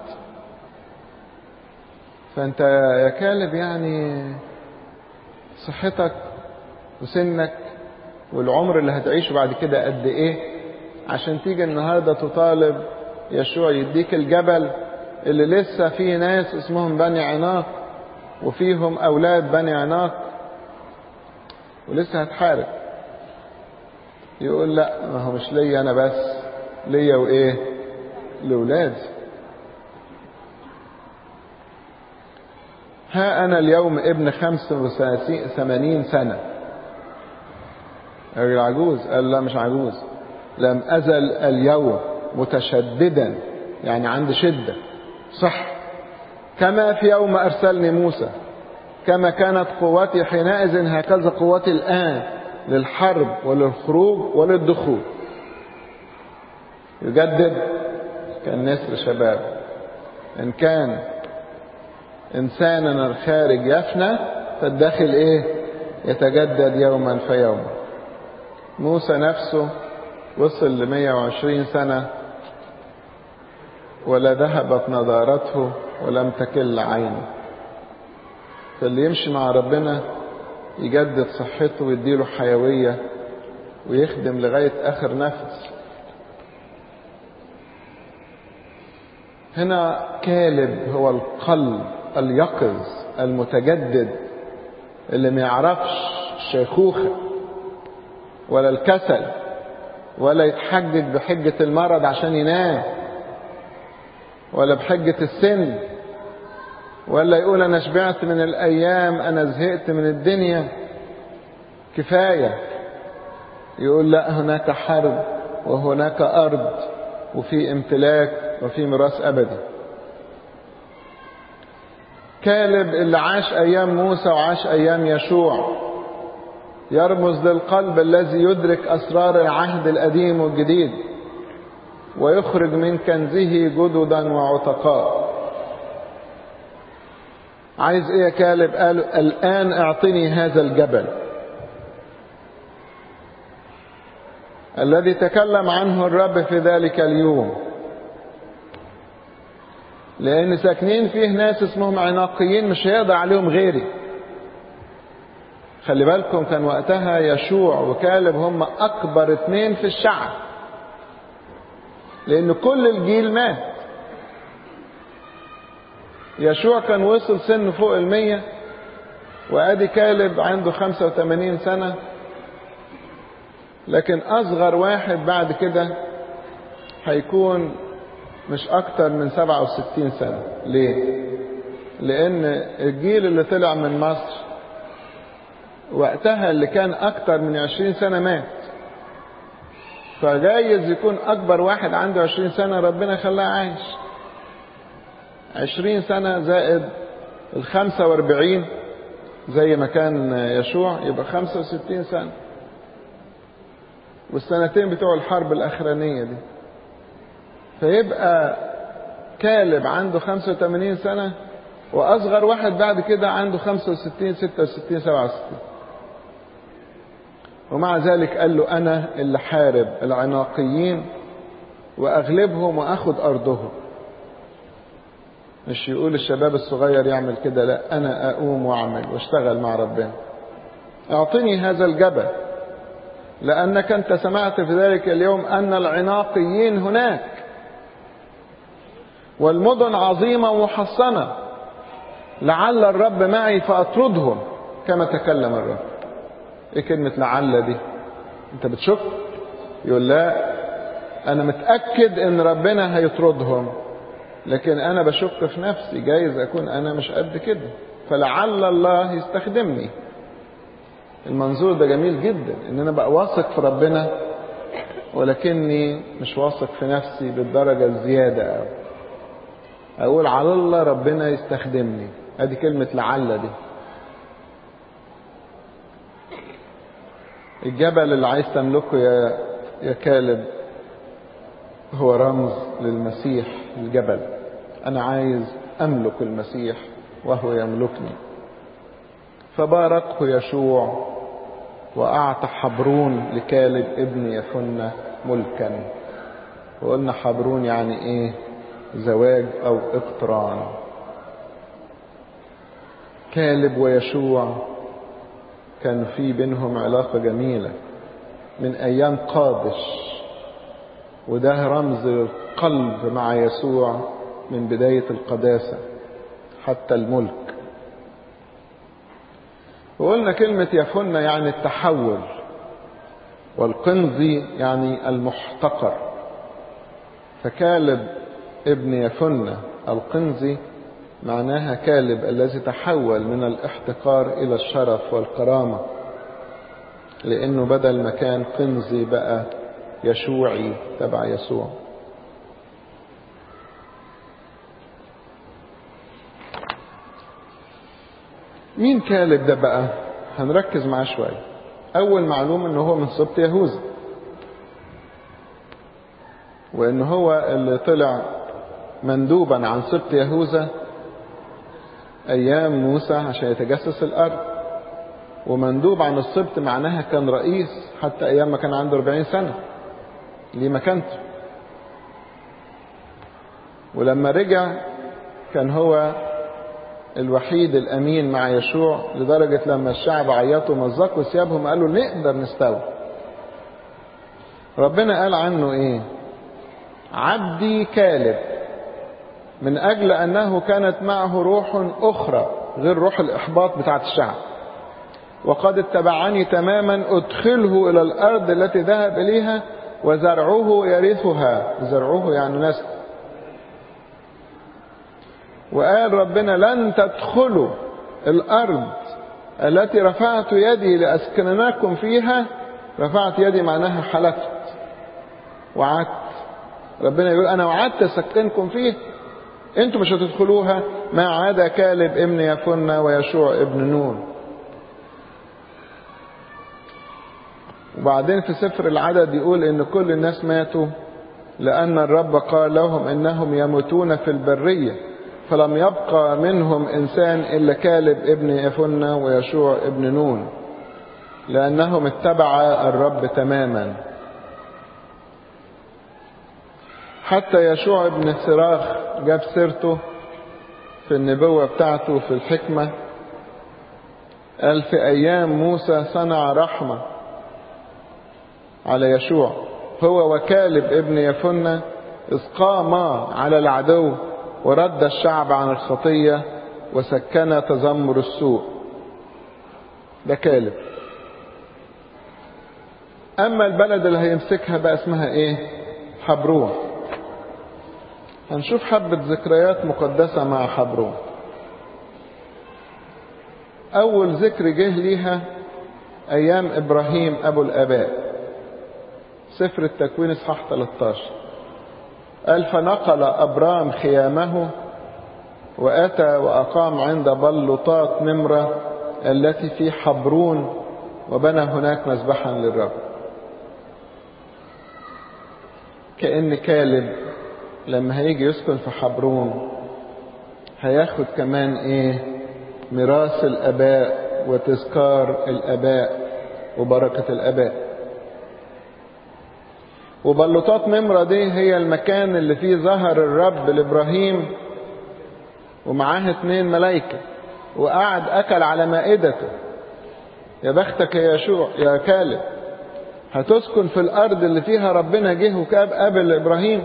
فأنت يا كالب يعني صحتك وسنك والعمر اللي هتعيشه بعد كده قد إيه عشان تيجي النهاردة تطالب يشوع يديك الجبل اللي لسه فيه ناس اسمهم بني عناق وفيهم أولاد بني عناق ولسه هتحارب يقول لا ما هو مش ليا أنا بس ليا وإيه لولادي ها أنا اليوم ابن خمس وثمانين سنة الراجل عجوز قال لا مش عجوز لم أزل اليوم متشددا يعني عندي شدة صح كما في يوم أرسلني موسى كما كانت قوتي حينئذ هكذا قوتي الآن للحرب وللخروج وللدخول يجدد كالنسر شباب إن كان إنسانا الخارج يفنى فالداخل إيه يتجدد يوما فيوما موسى نفسه وصل ل 120 سنة ولا ذهبت نضارته ولم تكل عينه فاللي يمشي مع ربنا يجدد صحته ويديله حيوية ويخدم لغاية آخر نفس هنا كالب هو القلب اليقظ المتجدد اللي ما يعرفش الشيخوخة ولا الكسل ولا يتحجج بحجة المرض عشان ينام ولا بحجة السن ولا يقول أنا شبعت من الأيام أنا زهقت من الدنيا كفاية يقول لا هناك حرب وهناك أرض وفي امتلاك وفي ميراث أبدي كالب اللي عاش أيام موسى وعاش أيام يشوع يرمز للقلب الذي يدرك أسرار العهد القديم والجديد ويخرج من كنزه جددا وعتقاء عايز ايه يا كالب قال الآن اعطني هذا الجبل الذي تكلم عنه الرب في ذلك اليوم لأن ساكنين فيه ناس اسمهم عناقيين مش هيقضى عليهم غيري خلي بالكم كان وقتها يشوع وكالب هم أكبر اتنين في الشعب لأن كل الجيل مات يشوع كان وصل سن فوق المية وادي كالب عنده خمسة وثمانين سنة لكن اصغر واحد بعد كده هيكون مش اكتر من سبعة وستين سنة ليه لان الجيل اللي طلع من مصر وقتها اللي كان اكتر من عشرين سنة مات فجايز يكون اكبر واحد عنده عشرين سنة ربنا خلاه عايش عشرين سنة زائد الخمسة واربعين زي ما كان يشوع يبقى خمسة وستين سنة والسنتين بتوع الحرب الأخرانية دي فيبقى كالب عنده خمسة وثمانين سنة وأصغر واحد بعد كده عنده خمسة وستين ستة وستين سبعة وستين ومع ذلك قال له أنا اللي حارب العناقيين وأغلبهم وأخذ أرضهم مش يقول الشباب الصغير يعمل كده لا انا اقوم واعمل واشتغل مع ربنا اعطني هذا الجبل لانك انت سمعت في ذلك اليوم ان العناقيين هناك والمدن عظيمه محصنه لعل الرب معي فاطردهم كما تكلم الرب ايه كلمه لعل دي انت بتشك يقول لا انا متاكد ان ربنا هيطردهم لكن انا بشك في نفسي جايز اكون انا مش قد كده فلعل الله يستخدمني المنظور ده جميل جدا ان انا بقى واثق في ربنا ولكني مش واثق في نفسي بالدرجة الزيادة أو أقول على الله ربنا يستخدمني ادي كلمة لعل دي الجبل اللي عايز تملكه يا يا كالب هو رمز للمسيح الجبل انا عايز املك المسيح وهو يملكني فباركه يشوع واعطى حبرون لكالب ابن يفنة ملكا وقلنا حبرون يعني ايه زواج او اقتران كالب ويشوع كان في بينهم علاقة جميلة من ايام قادش وده رمز للقلب مع يسوع من بداية القداسة حتى الملك وقلنا كلمة يفن يعني التحول والقنزي يعني المحتقر فكالب ابن يفن القنزي معناها كالب الذي تحول من الاحتقار إلى الشرف والكرامة لأنه بدل ما كان قنزي بقى يشوعي تبع يسوع مين كالب ده بقى هنركز معاه شوية أول معلومة إن هو من سبط يهوذا وإن هو اللي طلع مندوبا عن سبط يهوذا أيام موسى عشان يتجسس الأرض ومندوب عن السبط معناها كان رئيس حتى أيام ما كان عنده 40 سنة ليه مكانته ولما رجع كان هو الوحيد الامين مع يشوع لدرجه لما الشعب عيطوا مزقوا ثيابهم قالوا نقدر نستوي ربنا قال عنه ايه عبدي كالب من اجل انه كانت معه روح اخرى غير روح الاحباط بتاعت الشعب وقد اتبعني تماما ادخله الى الارض التي ذهب اليها وزرعه يرثها زرعه يعني نسل وقال ربنا لن تدخلوا الأرض التي رفعت يدي لأسكنناكم فيها رفعت يدي معناها حلفت وعدت ربنا يقول أنا وعدت أسكنكم فيه أنتم مش هتدخلوها ما عدا كالب ابن يفنى ويشوع ابن نون وبعدين في سفر العدد يقول ان كل الناس ماتوا لأن الرب قال لهم إنهم يموتون في البرية فلم يبقى منهم إنسان إلا كالب ابن يفنة ويشوع ابن نون لأنهم اتبعا الرب تماما حتى يشوع ابن سراخ جاب سيرته في النبوة بتاعته في الحكمة قال في أيام موسى صنع رحمة على يشوع هو وكالب ابن يفنة إذ قاما على العدو ورد الشعب عن الخطية وسكن تذمر السوء ده كالب أما البلد اللي هيمسكها بقى اسمها إيه حبرون هنشوف حبة ذكريات مقدسة مع حبرون أول ذكر جه ليها أيام إبراهيم أبو الآباء سفر التكوين إصحاح 13 قال فنقل أبرام خيامه وأتى وأقام عند بلطات نمرة التي في حبرون وبنى هناك مذبحا للرب كأن كالب لما هيجي يسكن في حبرون هياخد كمان ايه ميراث الاباء وتذكار الاباء وبركة الاباء وبلوطات نمرة دي هي المكان اللي فيه ظهر الرب لابراهيم ومعاه اتنين ملايكة وقعد اكل على مائدته يا بختك يا يشوع يا كالب هتسكن في الارض اللي فيها ربنا جه وكاب قابل ابراهيم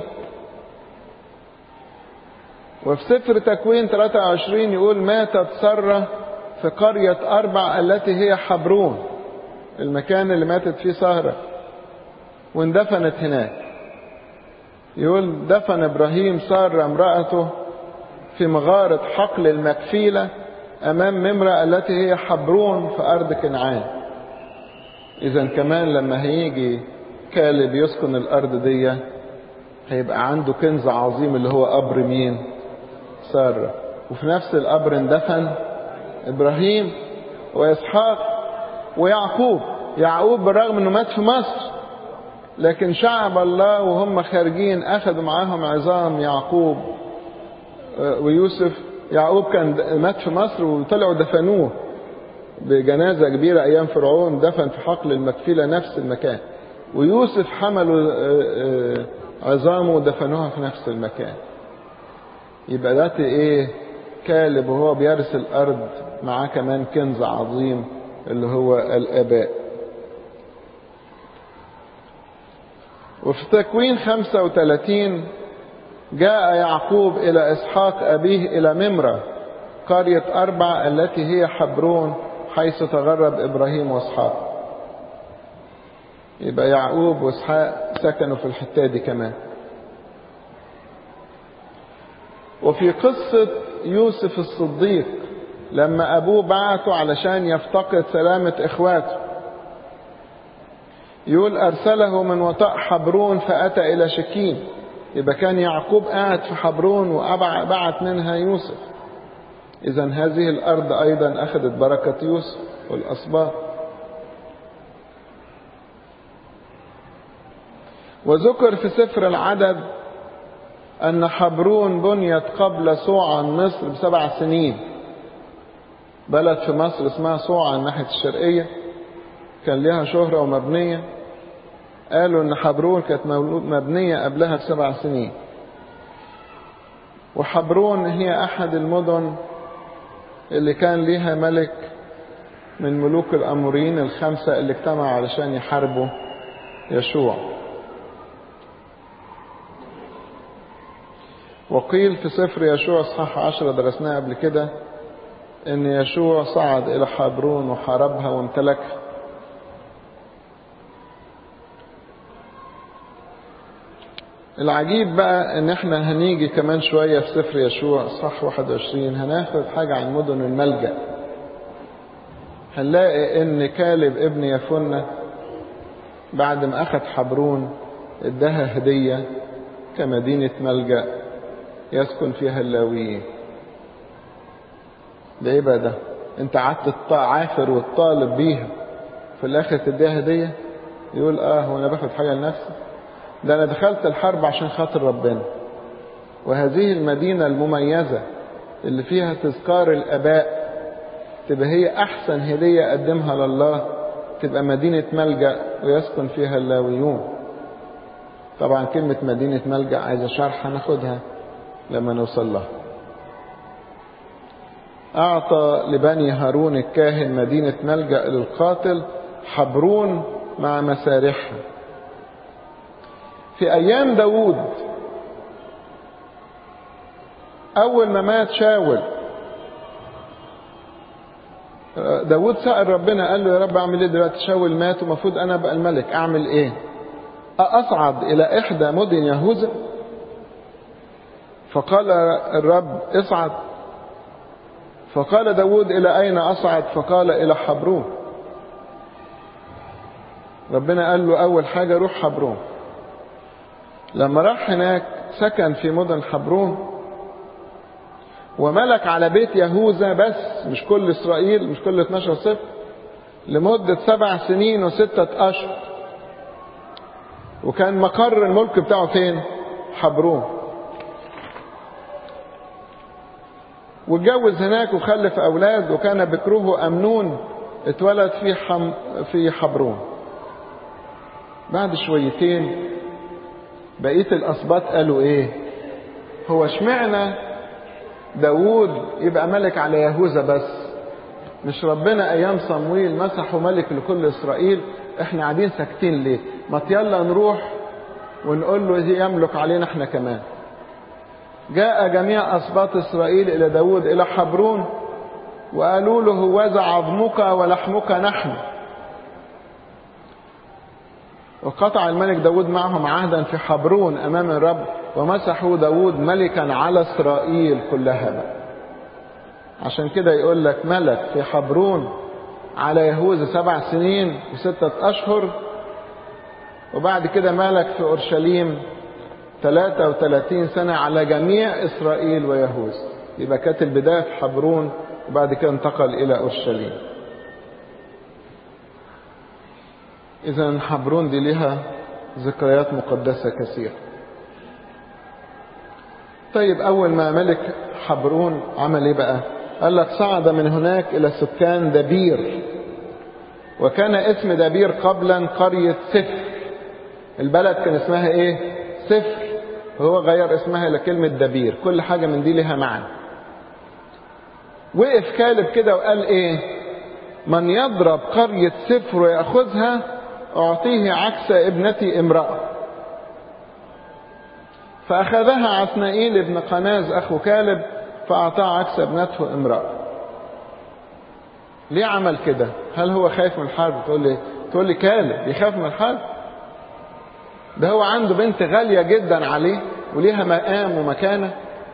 وفي سفر تكوين 23 يقول ماتت سرة في قرية أربع التي هي حبرون المكان اللي ماتت فيه سهرة واندفنت هناك يقول دفن إبراهيم سارة امرأته في مغارة حقل المكفيلة أمام ممرة التي هي حبرون في أرض كنعان إذا كمان لما هيجي كالب يسكن الأرض دي هيبقى عنده كنز عظيم اللي هو قبر مين سارة وفي نفس القبر اندفن إبراهيم وإسحاق ويعقوب يعقوب بالرغم أنه مات في مصر لكن شعب الله وهم خارجين أخذوا معاهم عظام يعقوب ويوسف يعقوب كان مات في مصر وطلعوا دفنوه بجنازة كبيرة أيام فرعون دفن في حقل المكفيلة نفس المكان ويوسف حملوا عظامه ودفنوها في نفس المكان يبقى ده ايه كالب وهو بيرث الارض معاه كمان كنز عظيم اللي هو الاباء وفي تكوين 35 جاء يعقوب الى اسحاق ابيه الى ممرة قرية اربع التي هي حبرون حيث تغرب ابراهيم واسحاق يبقى يعقوب واسحاق سكنوا في الحتة دي كمان وفي قصة يوسف الصديق لما أبوه بعته علشان يفتقد سلامة إخواته يقول أرسله من وطاء حبرون فأتى إلى شكيم يبقى كان يعقوب قاعد في حبرون وبعت منها يوسف إذا هذه الأرض أيضا أخذت بركة يوسف والأصباط وذكر في سفر العدد أن حبرون بنيت قبل صوعا مصر بسبع سنين بلد في مصر اسمها صوعا ناحية الشرقية كان لها شهرة ومبنية قالوا أن حبرون كانت مبنية قبلها بسبع سنين وحبرون هي أحد المدن اللي كان ليها ملك من ملوك الأموريين الخمسة اللي اجتمعوا علشان يحاربوا يشوع وقيل في سفر يشوع اصحاح عشرة درسناها قبل كده ان يشوع صعد الى حبرون وحاربها وامتلكها العجيب بقى ان احنا هنيجي كمان شوية في سفر يشوع صح 21 هناخد حاجة عن مدن الملجأ هنلاقي ان كالب ابن يفنة بعد ما اخذ حبرون اداها هدية كمدينة ملجأ يسكن فيها اللاويين ده ايه بقى ده انت قعدت عافر وتطالب بيها في الاخر تديها هدية يقول اه هو انا باخد حاجة لنفسي ده أنا دخلت الحرب عشان خاطر ربنا وهذه المدينة المميزة اللي فيها تذكار الآباء تبقى هي أحسن هدية أقدمها لله تبقى مدينة ملجأ ويسكن فيها اللاويون طبعا كلمة مدينة ملجأ عايزة شرح هناخدها لما نوصل لها أعطى لبني هارون الكاهن مدينة ملجأ للقاتل حبرون مع مسارحها في أيام داود أول ما مات شاول داود سأل ربنا قال له يا رب أعمل إيه دلوقتي شاول مات ومفروض أنا أبقى الملك أعمل إيه أصعد إلى إحدى مدن يهوذا فقال الرب اصعد فقال داود إلى أين أصعد فقال إلى حبرون ربنا قال له أول حاجة روح حبرون لما راح هناك سكن في مدن حبرون وملك على بيت يهوذا بس مش كل إسرائيل مش كل 12 صفر لمدة سبع سنين وستة أشهر وكان مقر الملك بتاعه فين حبرون واتجوز هناك وخلف أولاد وكان بكره أمنون اتولد في حم في حبرون بعد شويتين بقية الأسباط قالوا إيه هو اشمعنى داوود يبقى ملك على يهوذا بس مش ربنا أيام صمويل مسحه ملك لكل إسرائيل احنا قاعدين ساكتين ليه ما يلا نروح ونقول له يملك علينا احنا كمان جاء جميع أسباط إسرائيل إلى داود إلى حبرون وقالوا له هوذا عظمك ولحمك نحن وقطع الملك داود معهم عهدا في حبرون أمام الرب ومسحوا داود ملكا على إسرائيل كلها بقى. عشان كده يقول لك ملك في حبرون على يهوذا سبع سنين وستة أشهر وبعد كده ملك في أورشليم 33 سنة على جميع إسرائيل ويهوذا يبقى كانت البداية في حبرون وبعد كده انتقل إلى أورشليم إذا حبرون دي لها ذكريات مقدسة كثيرة طيب أول ما ملك حبرون عمل إيه بقى؟ قال لك صعد من هناك إلى سكان دبير وكان اسم دبير قبلا قرية سفر البلد كان اسمها إيه؟ سفر وهو غير اسمها إلى كلمة دبير كل حاجة من دي لها معنى وقف كالب كده وقال إيه؟ من يضرب قرية سفر ويأخذها أعطيه عكس ابنتي امرأة فأخذها عثنائيل ابن قناز أخو كالب فأعطاه عكس ابنته امرأة ليه عمل كده هل هو خايف من الحرب تقول لي تقول لي كالب يخاف من الحرب ده هو عنده بنت غالية جدا عليه وليها مقام ومكانة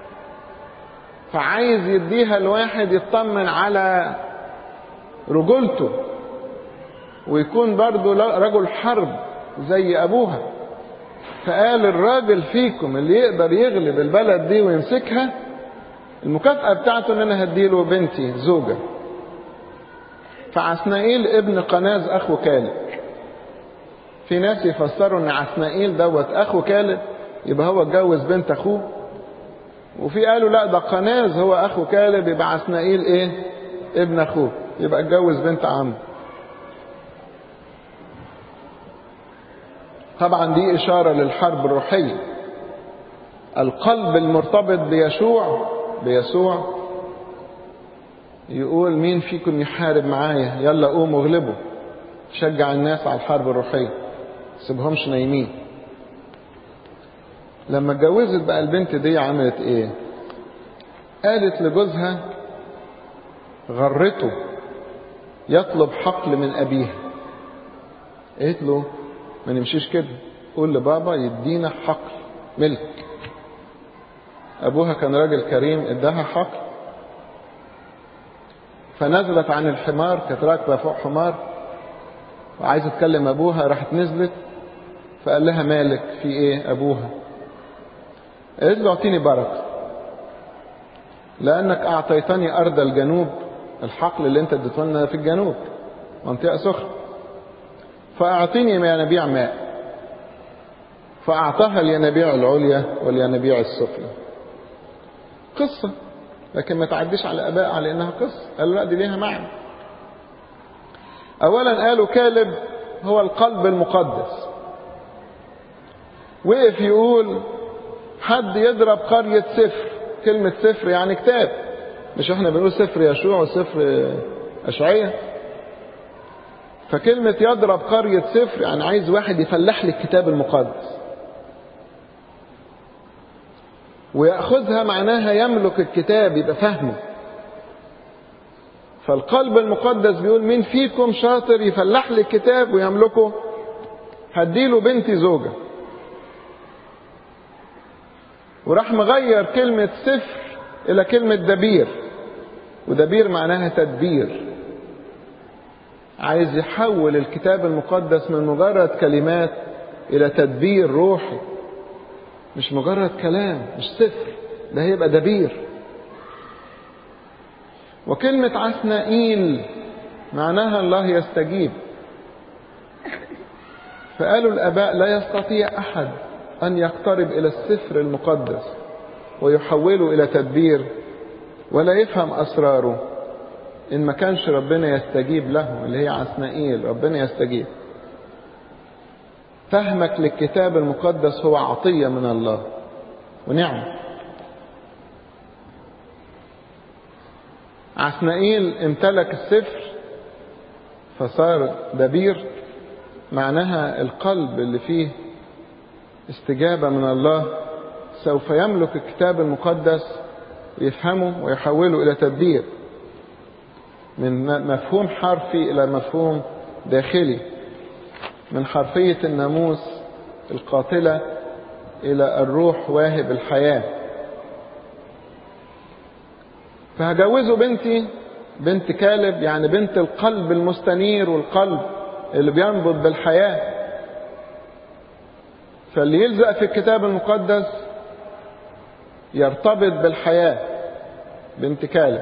فعايز يديها لواحد يطمن على رجولته ويكون برضه رجل حرب زي أبوها فقال الراجل فيكم اللي يقدر يغلب البلد دي ويمسكها المكافأة بتاعته ان انا هديله بنتي زوجة فعسنائيل ابن قناز اخو كالب في ناس يفسروا ان عسنائيل دوت اخو كالب يبقى هو اتجوز بنت اخوه وفي قالوا لا ده قناز هو اخو كالب يبقى عسنائيل ايه ابن اخوه يبقى اتجوز بنت عمه طبعا دي اشاره للحرب الروحيه القلب المرتبط بيشوع بيسوع يقول مين فيكم يحارب معايا يلا قوموا اغلبوا شجع الناس على الحرب الروحيه سيبهمش نايمين لما اتجوزت بقى البنت دي عملت ايه قالت لجوزها غرته يطلب حقل من ابيها قالت له ما نمشيش كده قول لبابا يدينا حقل ملك ابوها كان راجل كريم اداها حقل فنزلت عن الحمار كانت راكبه فوق حمار وعايزه تكلم ابوها راحت نزلت فقال لها مالك في ايه ابوها قالت له اعطيني بركه لانك اعطيتني ارض الجنوب الحقل اللي انت اديته لنا في الجنوب منطقه سخنه فاعطيني ينابيع ماء فأعطاها الينابيع العليا والينابيع السفلى قصة لكن ما تعديش على أباء على إنها قصة قالوا لا دي ليها معنى أولا قالوا كالب هو القلب المقدس وقف يقول حد يضرب قرية سفر كلمة سفر يعني كتاب مش احنا بنقول سفر يشوع وسفر أشعية فكلمة يضرب قرية سفر يعني عايز واحد يفلح لي الكتاب المقدس ويأخذها معناها يملك الكتاب يبقى فهمه فالقلب المقدس بيقول مين فيكم شاطر يفلح لي الكتاب ويملكه هديله بنتي زوجة وراح مغير كلمة سفر إلى كلمة دبير ودبير معناها تدبير عايز يحول الكتاب المقدس من مجرد كلمات إلى تدبير روحي مش مجرد كلام مش سفر ده هيبقى دبير وكلمة عسنائيل معناها الله يستجيب فقالوا الآباء لا يستطيع أحد أن يقترب إلى السفر المقدس ويحوله إلى تدبير ولا يفهم أسراره إن ما كانش ربنا يستجيب له اللي هي عسنائيل ربنا يستجيب فهمك للكتاب المقدس هو عطية من الله ونعم عسنائيل امتلك السفر فصار دبير معناها القلب اللي فيه استجابة من الله سوف يملك الكتاب المقدس ويفهمه ويحوله إلى تدبير من مفهوم حرفي إلى مفهوم داخلي من حرفية الناموس القاتلة إلى الروح واهب الحياة فهجوزه بنتي بنت كالب يعني بنت القلب المستنير والقلب اللي بينبض بالحياة فاللي يلزق في الكتاب المقدس يرتبط بالحياة بنت كالب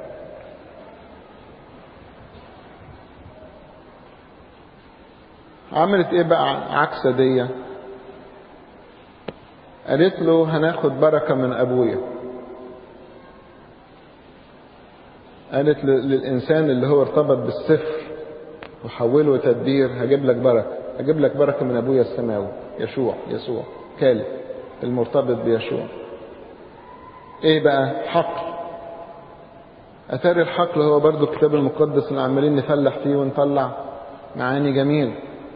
عملت ايه بقى عكس دي قالت له هناخد بركة من ابويا قالت للإنسان اللي هو ارتبط بالسفر وحوله تدبير هجيب لك بركة هجيب لك بركة من أبويا السماوي يشوع يسوع كالب المرتبط بيشوع ايه بقى حقل أثار الحقل هو برضو الكتاب المقدس اللي عمالين نفلح فيه ونطلع معاني جميل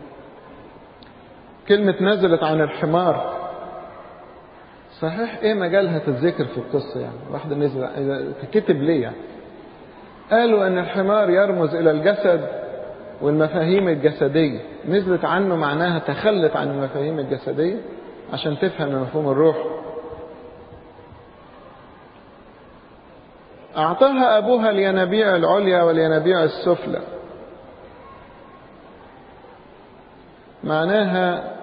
كلمة نزلت عن الحمار صحيح ايه مجالها تتذكر في القصة يعني واحدة نزل تكتب ليه يعني قالوا ان الحمار يرمز الى الجسد والمفاهيم الجسدية نزلت عنه معناها تخلت عن المفاهيم الجسدية عشان تفهم مفهوم الروح أعطاها أبوها الينابيع العليا والينابيع السفلى معناها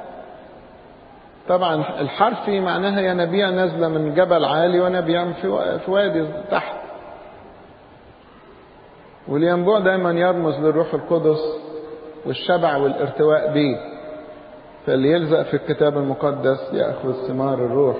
طبعا الحرفي معناها ينابيع نازلة من جبل عالي ونبيع في وادي تحت والينبوع دايما يرمز للروح القدس والشبع والارتواء به فاللي يلزق في الكتاب المقدس يأخذ ثمار الروح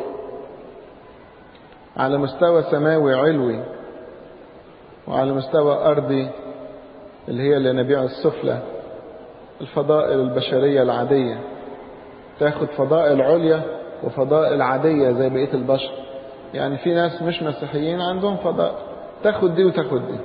على مستوى سماوي علوي وعلى مستوى أرضي اللي هي الينابيع السفلى الفضائل البشرية العادية تاخد فضائل عليا وفضائل عادية زي بقية البشر يعني في ناس مش مسيحيين عندهم فضائل تاخد دي وتاخد دي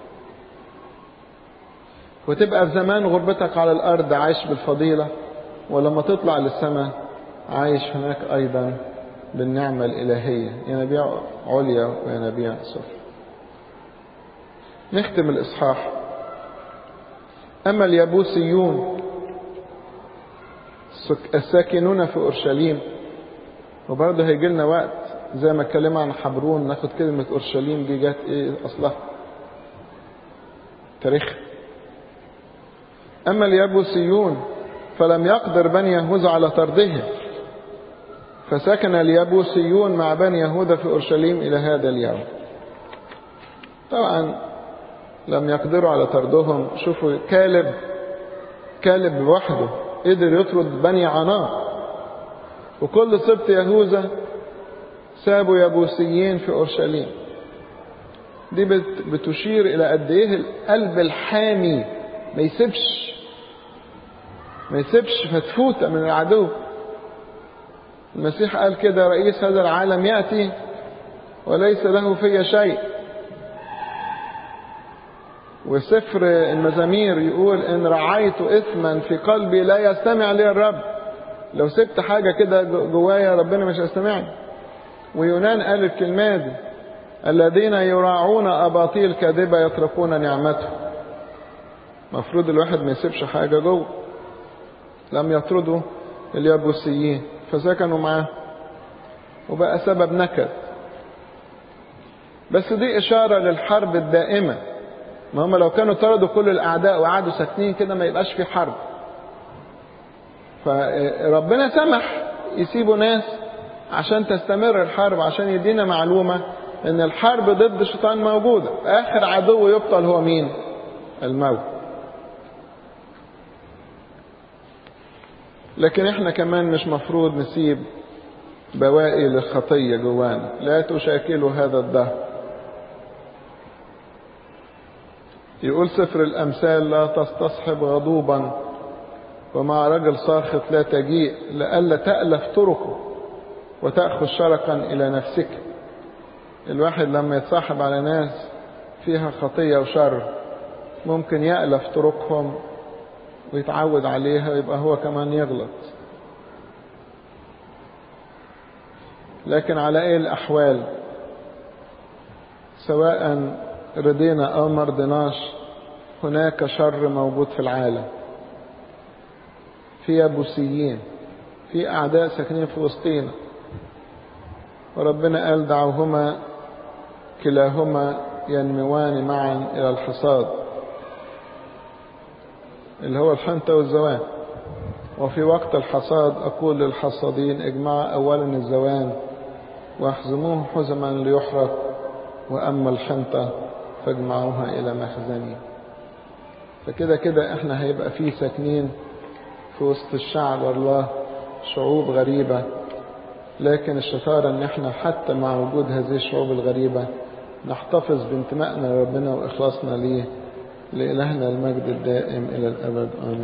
وتبقى في زمان غربتك على الأرض عايش بالفضيلة ولما تطلع للسماء عايش هناك أيضا بالنعمة الإلهية ينابيع عليا وينابيع سفلى نختم الإصحاح أما اليابوسيون الساكنون في أورشليم وبرضه هيجي لنا وقت زي ما اتكلمنا عن حبرون ناخد كلمة أورشليم دي جت إيه أصلها تاريخ أما اليابوسيون فلم يقدر بني يهوذا على طردهم فسكن اليابوسيون مع بني يهوذا في أورشليم إلى هذا اليوم طبعا لم يقدروا على طردهم شوفوا كالب كالب لوحده قدر يطرد بني عناق وكل سبط يهوذا سابوا يبوسيين في أورشليم دي بتشير إلى قد إيه القلب الحامي ما يسيبش ما يسيبش فتفوتة من العدو المسيح قال كده رئيس هذا العالم يأتي وليس له في شيء وسفر المزامير يقول إن رعيت إثما في قلبي لا يستمع لي الرب لو سبت حاجة كده جوايا ربنا مش هيستمعني ويونان قال الكلمة دي الذين يراعون أباطيل كاذبة يتركون نعمته مفروض الواحد ما يسيبش حاجة جوه لم يطردوا اليابوسيين فسكنوا معاه وبقى سبب نكد بس دي إشارة للحرب الدائمة ما هم لو كانوا طردوا كل الأعداء وقعدوا ساكنين كده ما يبقاش في حرب فربنا سمح يسيبوا ناس عشان تستمر الحرب عشان يدينا معلومة ان الحرب ضد الشيطان موجودة اخر عدو يبطل هو مين الموت لكن احنا كمان مش مفروض نسيب بواقي للخطية جوانا لا تشاكلوا هذا الدهر يقول سفر الأمثال لا تستصحب غضوبا ومع رجل ساخط لا تجيء لئلا تألف طرقه وتأخذ شرقا إلى نفسك الواحد لما يتصاحب على ناس فيها خطية وشر ممكن يألف طرقهم ويتعود عليها ويبقى هو كمان يغلط لكن على ايه الأحوال سواء رضينا أو ما رضيناش هناك شر موجود في العالم في يبوسيين في أعداء ساكنين في وسطينا وربنا قال دعوهما كلاهما ينموان معا إلى الحصاد اللي هو الحنطة والزوان وفي وقت الحصاد أقول للحصادين اجمعوا أولا الزوان واحزموه حزما ليحرق وأما الحنطة فاجمعوها إلى مخزني فكده كده احنا هيبقى فيه ساكنين في وسط الشعب الله شعوب غريبة لكن الشطارة ان احنا حتى مع وجود هذه الشعوب الغريبة نحتفظ بانتمائنا لربنا واخلاصنا ليه لإلهنا المجد الدائم إلى الأبد آمين